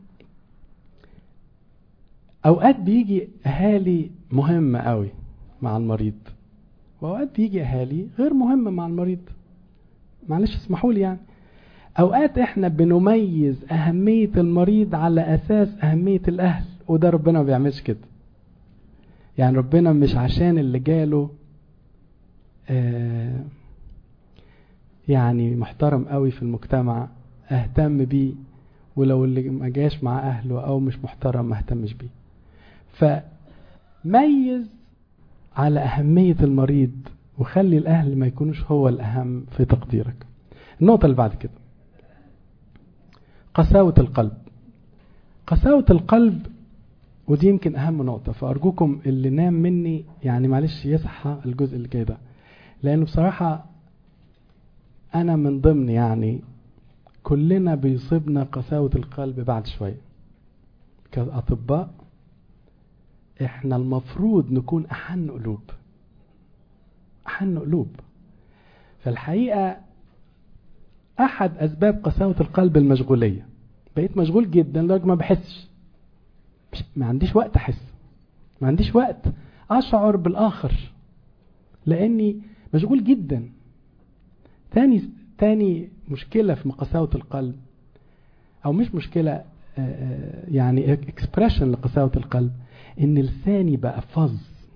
أوقات بيجي أهالي مهمة قوي مع المريض وأوقات بيجي أهالي غير مهمة مع المريض معلش اسمحوا لي يعني اوقات احنا بنميز اهمية المريض على اساس اهمية الاهل وده ربنا ما بيعملش كده يعني ربنا مش عشان اللي جاله آه يعني محترم قوي في المجتمع اهتم بيه ولو اللي ما جاش مع اهله او مش محترم ما اهتمش بيه فميز على اهمية المريض وخلي الاهل ما يكونوش هو الاهم في تقديرك النقطة اللي بعد كده قساوة القلب قساوة القلب ودي يمكن أهم نقطة فأرجوكم اللي نام مني يعني معلش يصحى الجزء اللي جاي ده لأنه بصراحة أنا من ضمن يعني كلنا بيصيبنا قساوة القلب بعد شوية كأطباء احنا المفروض نكون أحن قلوب أحن قلوب فالحقيقة احد اسباب قساوة القلب المشغولية بقيت مشغول جدا لدرجة ما بحسش ما عنديش وقت احس ما عنديش وقت اشعر بالاخر لاني مشغول جدا تاني تاني مشكلة في قساوة القلب او مش مشكلة يعني اكسبريشن لقساوة القلب ان لساني بقى فظ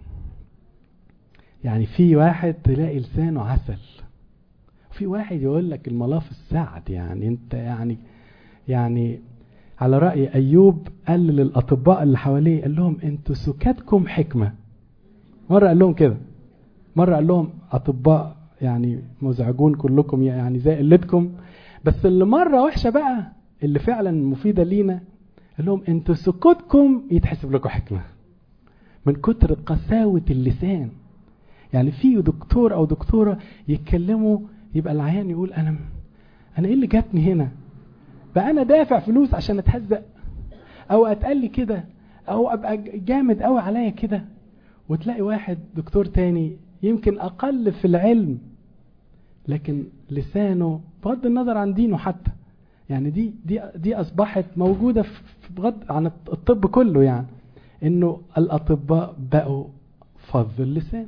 يعني في واحد تلاقي لسانه عسل في واحد يقول لك الملاف السعد يعني انت يعني يعني على رأي أيوب قال للأطباء اللي حواليه قال لهم انتوا سكاتكم حكمة مرة قال لهم كده مرة قال لهم أطباء يعني مزعجون كلكم يعني زي قلتكم بس اللي مرة وحشة بقى اللي فعلا مفيدة لينا قال لهم انتوا سكوتكم يتحسب لكم حكمة من كتر قساوة اللسان يعني في دكتور أو دكتورة يتكلموا يبقى العيان يقول انا انا ايه اللي جاتني هنا بقى انا دافع فلوس عشان اتهزق او اتقال لي كده او ابقى جامد قوي عليا كده وتلاقي واحد دكتور تاني يمكن اقل في العلم لكن لسانه بغض النظر عن دينه حتى يعني دي دي دي اصبحت موجوده في بغض عن الطب كله يعني انه الاطباء بقوا فظ اللسان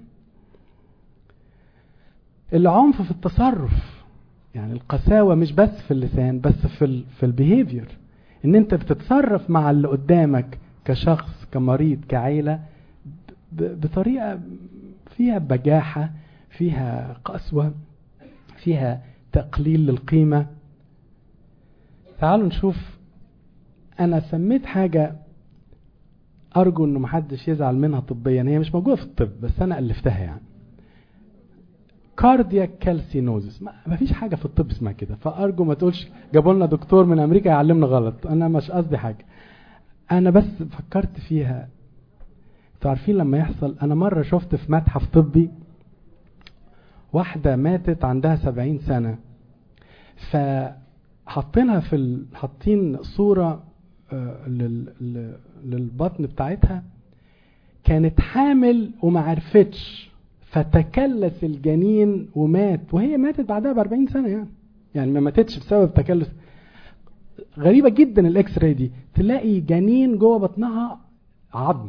العنف في التصرف يعني القساوة مش بس في اللسان بس في ال في البيهيفير ان انت بتتصرف مع اللي قدامك كشخص كمريض كعيلة بطريقة فيها بجاحة فيها قسوة فيها تقليل للقيمة تعالوا نشوف أنا سميت حاجة أرجو إنه محدش يزعل منها طبيا هي مش موجودة في الطب بس أنا ألفتها يعني كاردياك كالسينوزس ما فيش حاجة في الطب اسمها كده فأرجو ما تقولش جابوا لنا دكتور من أمريكا يعلمنا غلط أنا مش قصدي حاجة أنا بس فكرت فيها انتوا عارفين لما يحصل أنا مرة شفت في متحف طبي واحدة ماتت عندها سبعين سنة فحطينها في ال... حاطين صورة لل... للبطن بتاعتها كانت حامل وما عرفتش فتكلس الجنين ومات وهي ماتت بعدها ب 40 سنه يعني يعني ما ماتتش بسبب تكلس غريبه جدا الاكس راي دي تلاقي جنين جوه بطنها عظم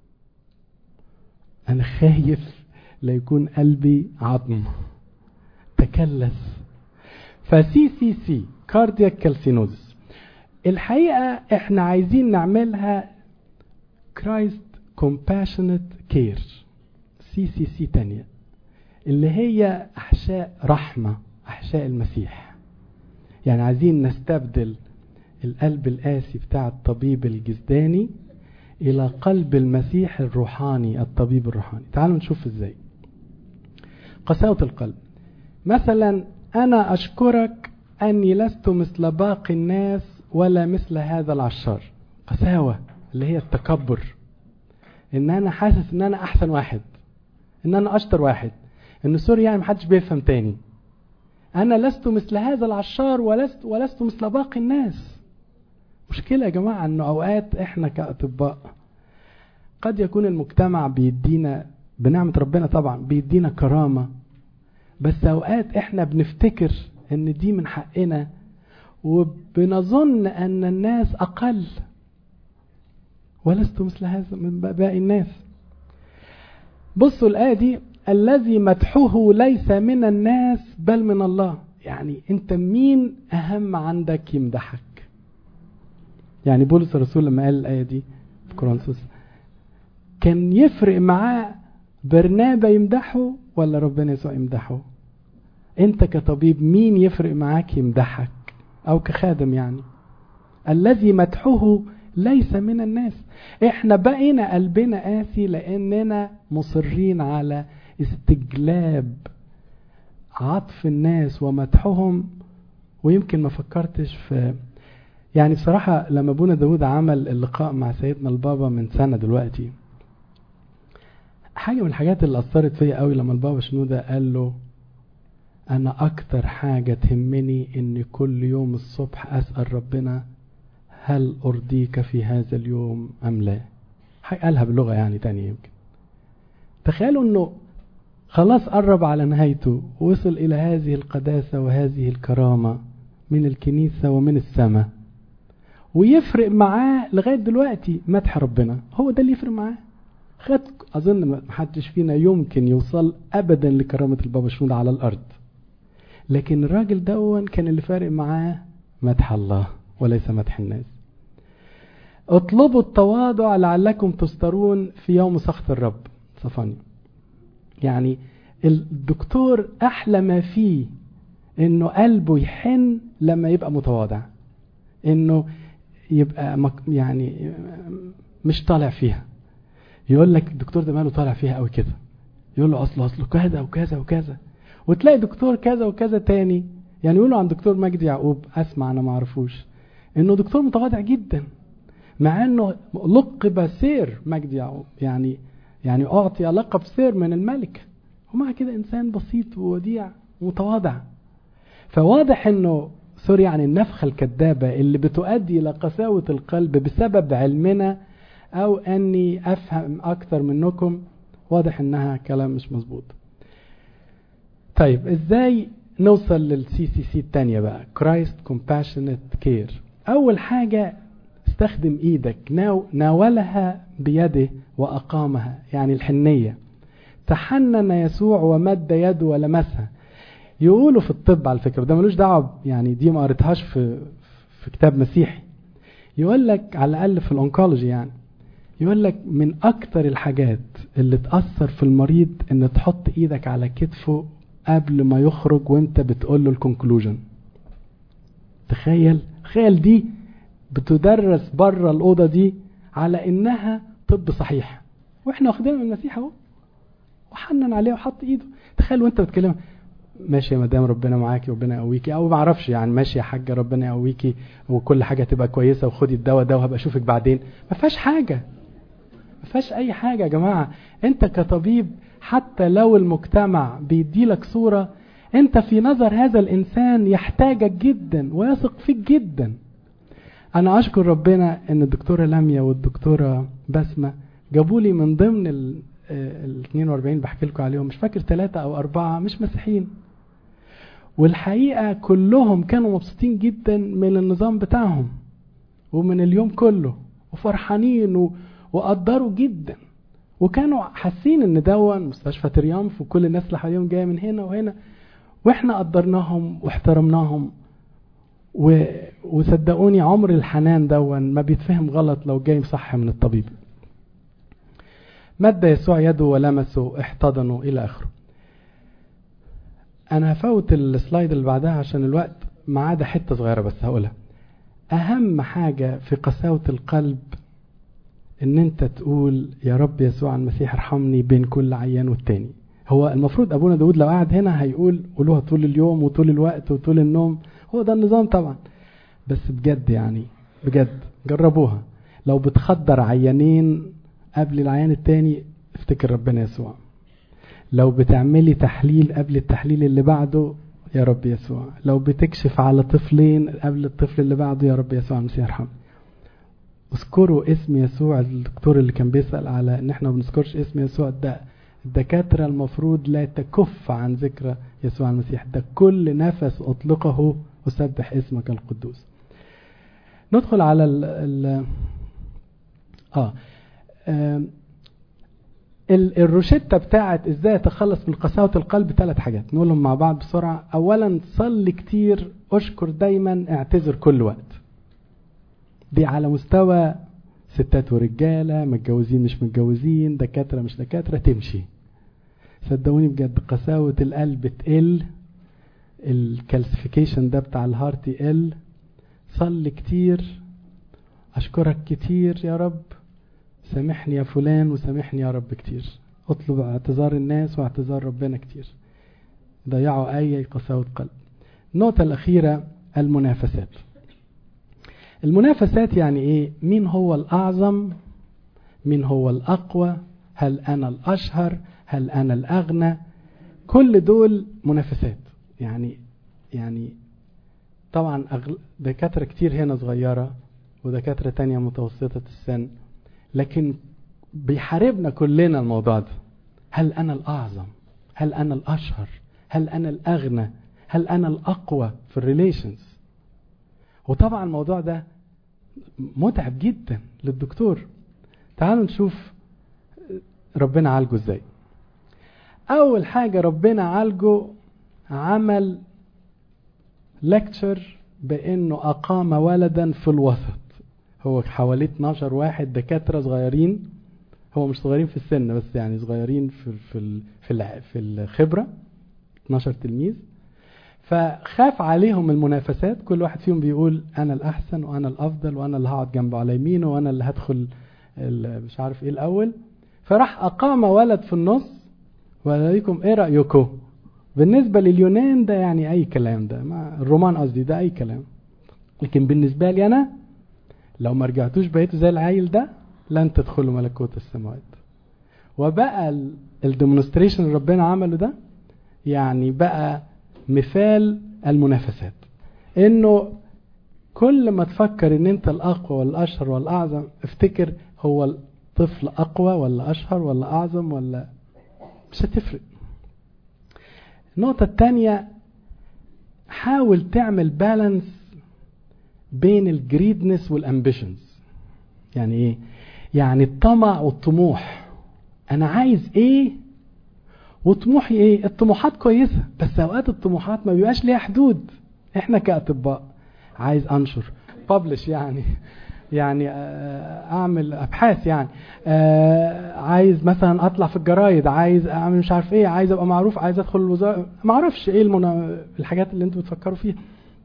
انا خايف لا يكون قلبي عظم تكلس فسي سي سي كاردياك كالسينوزس الحقيقه احنا عايزين نعملها كرايست كومباشنت كير سي سي سي تانية اللي هي أحشاء رحمة أحشاء المسيح يعني عايزين نستبدل القلب القاسي بتاع الطبيب الجسداني إلى قلب المسيح الروحاني الطبيب الروحاني تعالوا نشوف إزاي قساوة القلب مثلا أنا أشكرك أني لست مثل باقي الناس ولا مثل هذا العشار قساوة اللي هي التكبر ان انا حاسس ان انا احسن واحد ان انا اشطر واحد ان سوري يعني محدش بيفهم تاني انا لست مثل هذا العشار ولست ولست مثل باقي الناس مشكلة يا جماعة انه اوقات احنا كاطباء قد يكون المجتمع بيدينا بنعمة ربنا طبعا بيدينا كرامة بس اوقات احنا بنفتكر ان دي من حقنا وبنظن ان الناس اقل ولست مثل هذا من باقي الناس بصوا الآية دي الذي مدحه ليس من الناس بل من الله يعني انت مين اهم عندك يمدحك يعني بولس الرسول لما قال الآية دي في كورنثوس كان يفرق معاه برنابا يمدحه ولا ربنا يسوع يمدحه انت كطبيب مين يفرق معاك يمدحك او كخادم يعني الذي مدحه ليس من الناس احنا بقينا قلبنا قاسي لاننا مصرين على استجلاب عطف الناس ومدحهم ويمكن ما فكرتش في يعني بصراحة لما ابونا داود عمل اللقاء مع سيدنا البابا من سنة دلوقتي حاجة من الحاجات اللي أثرت فيا قوي لما البابا شنودة قال له أنا أكتر حاجة تهمني إن كل يوم الصبح أسأل ربنا هل أرضيك في هذا اليوم أم لا قالها بلغة يعني تانية يمكن تخيلوا أنه خلاص قرب على نهايته وصل إلى هذه القداسة وهذه الكرامة من الكنيسة ومن السماء ويفرق معاه لغاية دلوقتي مدح ربنا هو ده اللي يفرق معاه خد أظن محدش فينا يمكن يوصل أبدا لكرامة البابا شنود على الأرض لكن الراجل دون كان اللي فارق معاه مدح الله وليس مدح الناس اطلبوا التواضع لعلكم تسترون في يوم سخط الرب صفاني يعني الدكتور احلى ما فيه انه قلبه يحن لما يبقى متواضع انه يبقى يعني مش طالع فيها يقول لك الدكتور ده ماله طالع فيها قوي كده يقول له اصله اصله كذا وكذا وكذا وتلاقي دكتور كذا وكذا تاني يعني يقولوا عن دكتور مجدي يعقوب اسمع انا ما اعرفوش انه دكتور متواضع جدا مع انه لقب سير مجدي يعقوب يعني يعني اعطي لقب سير من الملك ومع كده انسان بسيط ووديع ومتواضع فواضح انه سوري يعني النفخة الكذابة اللي بتؤدي إلى قساوة القلب بسبب علمنا أو أني أفهم أكثر منكم واضح إنها كلام مش مظبوط. طيب إزاي نوصل للسي سي سي التانية بقى كرايست كومباشنت كير أول حاجة استخدم إيدك ناو ناولها بيده وأقامها يعني الحنية تحنن يسوع ومد يده ولمسها يقولوا في الطب على فكره ده ملوش دعوه يعني دي ما قريتهاش في في كتاب مسيحي يقول لك على الاقل في الانكولوجي يعني يقول لك من اكتر الحاجات اللي تأثر في المريض ان تحط ايدك على كتفه قبل ما يخرج وانت بتقول له الكونكلوجن تخيل تخيل دي بتدرس بره الاوضه دي على انها طب صحيح واحنا واخدينها من المسيح اهو وحنن عليه وحط ايده تخيل وانت بتكلم ماشي يا مدام ربنا معاكي ربنا يقويكي او ما اعرفش يعني ماشي يا حاجه ربنا يقويكي وكل حاجه تبقى كويسه وخدي الدواء ده وهبقى اشوفك بعدين ما فيهاش حاجه ما فيهاش اي حاجه يا جماعه انت كطبيب حتى لو المجتمع بيديلك صوره انت في نظر هذا الانسان يحتاجك جدا ويثق فيك جدا انا اشكر ربنا ان الدكتوره لميا والدكتوره بسمه جابوا لي من ضمن ال ال 42 بحكي لكم عليهم مش فاكر ثلاثة أو أربعة مش مسيحيين والحقيقة كلهم كانوا مبسوطين جدا من النظام بتاعهم ومن اليوم كله وفرحانين و... وقدروا جدا وكانوا حاسين ان دون مستشفى تريامف وكل الناس اللي حواليهم جايه من هنا وهنا واحنا قدرناهم واحترمناهم و... وصدقوني عمر الحنان دون ما بيتفهم غلط لو جاي صح من الطبيب مد يسوع يده ولمسه احتضنه الى اخره انا هفوت السلايد اللي بعدها عشان الوقت ما عدا حته صغيره بس هقولها اهم حاجه في قساوه القلب ان انت تقول يا رب يسوع المسيح ارحمني بين كل عيان والتاني هو المفروض ابونا داود لو قاعد هنا هيقول قولوها طول اليوم وطول الوقت وطول النوم هو ده النظام طبعا بس بجد يعني بجد جربوها لو بتخدر عيانين قبل العيان التاني افتكر ربنا يسوع لو بتعملي تحليل قبل التحليل اللي بعده يا رب يسوع لو بتكشف على طفلين قبل الطفل اللي بعده يا رب يسوع المسيح يرحمه اذكروا اسم يسوع الدكتور اللي كان بيسأل على ان احنا ما بنذكرش اسم يسوع ده الدكاترة المفروض لا تكف عن ذكر يسوع المسيح ده كل نفس اطلقه اسبح اسمك القدوس ندخل على ال ال اه الروشتة بتاعت ازاي اتخلص من قساوة القلب ثلاث حاجات نقولهم مع بعض بسرعة اولا صلي كتير اشكر دايما اعتذر كل وقت دي على مستوى ستات ورجالة متجوزين مش متجوزين دكاترة مش دكاترة تمشي صدقوني بجد قساوة القلب تقل الكالسيفيكيشن ده بتاع الهارت يقل صلي كتير اشكرك كتير يا رب سامحني يا فلان وسامحني يا رب كتير اطلب اعتذار الناس واعتذار ربنا كتير ضيعوا اي قساوة قلب النقطة الأخيرة المنافسات المنافسات يعني ايه مين هو الأعظم مين هو الأقوى هل أنا الأشهر هل أنا الأغنى كل دول منافسات يعني يعني طبعا أغل... دكاترة كتير هنا صغيرة ودكاترة تانية متوسطة السن لكن بيحاربنا كلنا الموضوع ده هل أنا الأعظم هل أنا الأشهر هل أنا الأغنى هل أنا الأقوى في الريليشنز وطبعا الموضوع ده متعب جدا للدكتور تعالوا نشوف ربنا عالجه ازاي اول حاجة ربنا عالجه عمل لكتشر بانه اقام ولدا في الوسط هو حواليه 12 واحد دكاترة صغيرين هو مش صغيرين في السن بس يعني صغيرين في في في في الخبرة 12 تلميذ فخاف عليهم المنافسات كل واحد فيهم بيقول انا الاحسن وانا الافضل وانا اللي هقعد جنبه على يمينه وانا اللي هدخل مش عارف ايه الاول فراح اقام ولد في النص وعليكم ايه رايكم بالنسبه لليونان ده يعني اي كلام ده ما الرومان قصدي ده اي كلام لكن بالنسبه لي انا لو ما رجعتوش بقيتوا زي العيل ده لن تدخلوا ملكوت السماوات وبقى الديمونستريشن اللي ربنا عمله ده يعني بقى مثال المنافسات انه كل ما تفكر ان انت الاقوى والاشهر والاعظم افتكر هو الطفل اقوى ولا اشهر ولا اعظم ولا مش هتفرق النقطة الثانية حاول تعمل بالانس بين الجريدنس والامبيشنز يعني ايه يعني الطمع والطموح انا عايز ايه وطموحي ايه الطموحات كويسة بس اوقات الطموحات ما بيبقاش ليها حدود احنا كاطباء عايز انشر ببلش يعني يعني اعمل ابحاث يعني عايز مثلا اطلع في الجرايد عايز اعمل مش عارف ايه عايز ابقى معروف عايز ادخل الوزاره ما اعرفش ايه المنا... الحاجات اللي انتوا بتفكروا فيها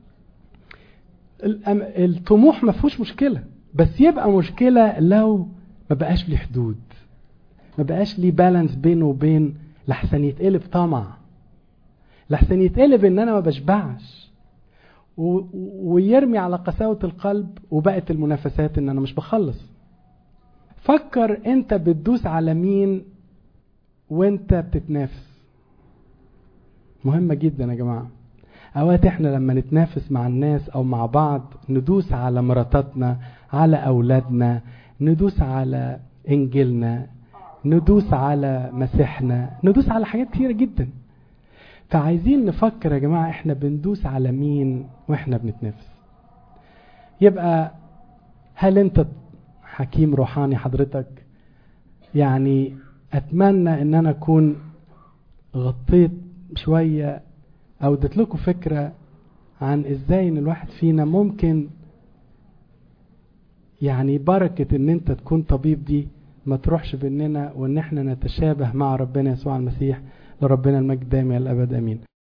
الطموح ما فيهوش مشكله بس يبقى مشكله لو ما بقاش ليه حدود ما بقاش ليه بالانس بينه وبين لحسن يتقلب طمع لحسن يتقلب ان انا ما بشبعش و... ويرمي على قساوة القلب وبقت المنافسات ان انا مش بخلص فكر انت بتدوس على مين وانت بتتنافس مهمة جدا يا جماعة اوقات احنا لما نتنافس مع الناس او مع بعض ندوس على مراتاتنا على اولادنا ندوس على انجيلنا ندوس على مسيحنا ندوس على حاجات كتيرة جدا فعايزين نفكر يا جماعة احنا بندوس على مين واحنا بنتنافس يبقى هل انت حكيم روحاني حضرتك يعني اتمنى ان انا اكون غطيت شوية او اديت لكم فكرة عن ازاي ان الواحد فينا ممكن يعني بركة ان انت تكون طبيب دي ما تروحش بيننا وان احنا نتشابه مع ربنا يسوع المسيح لربنا المجد دائما الابد امين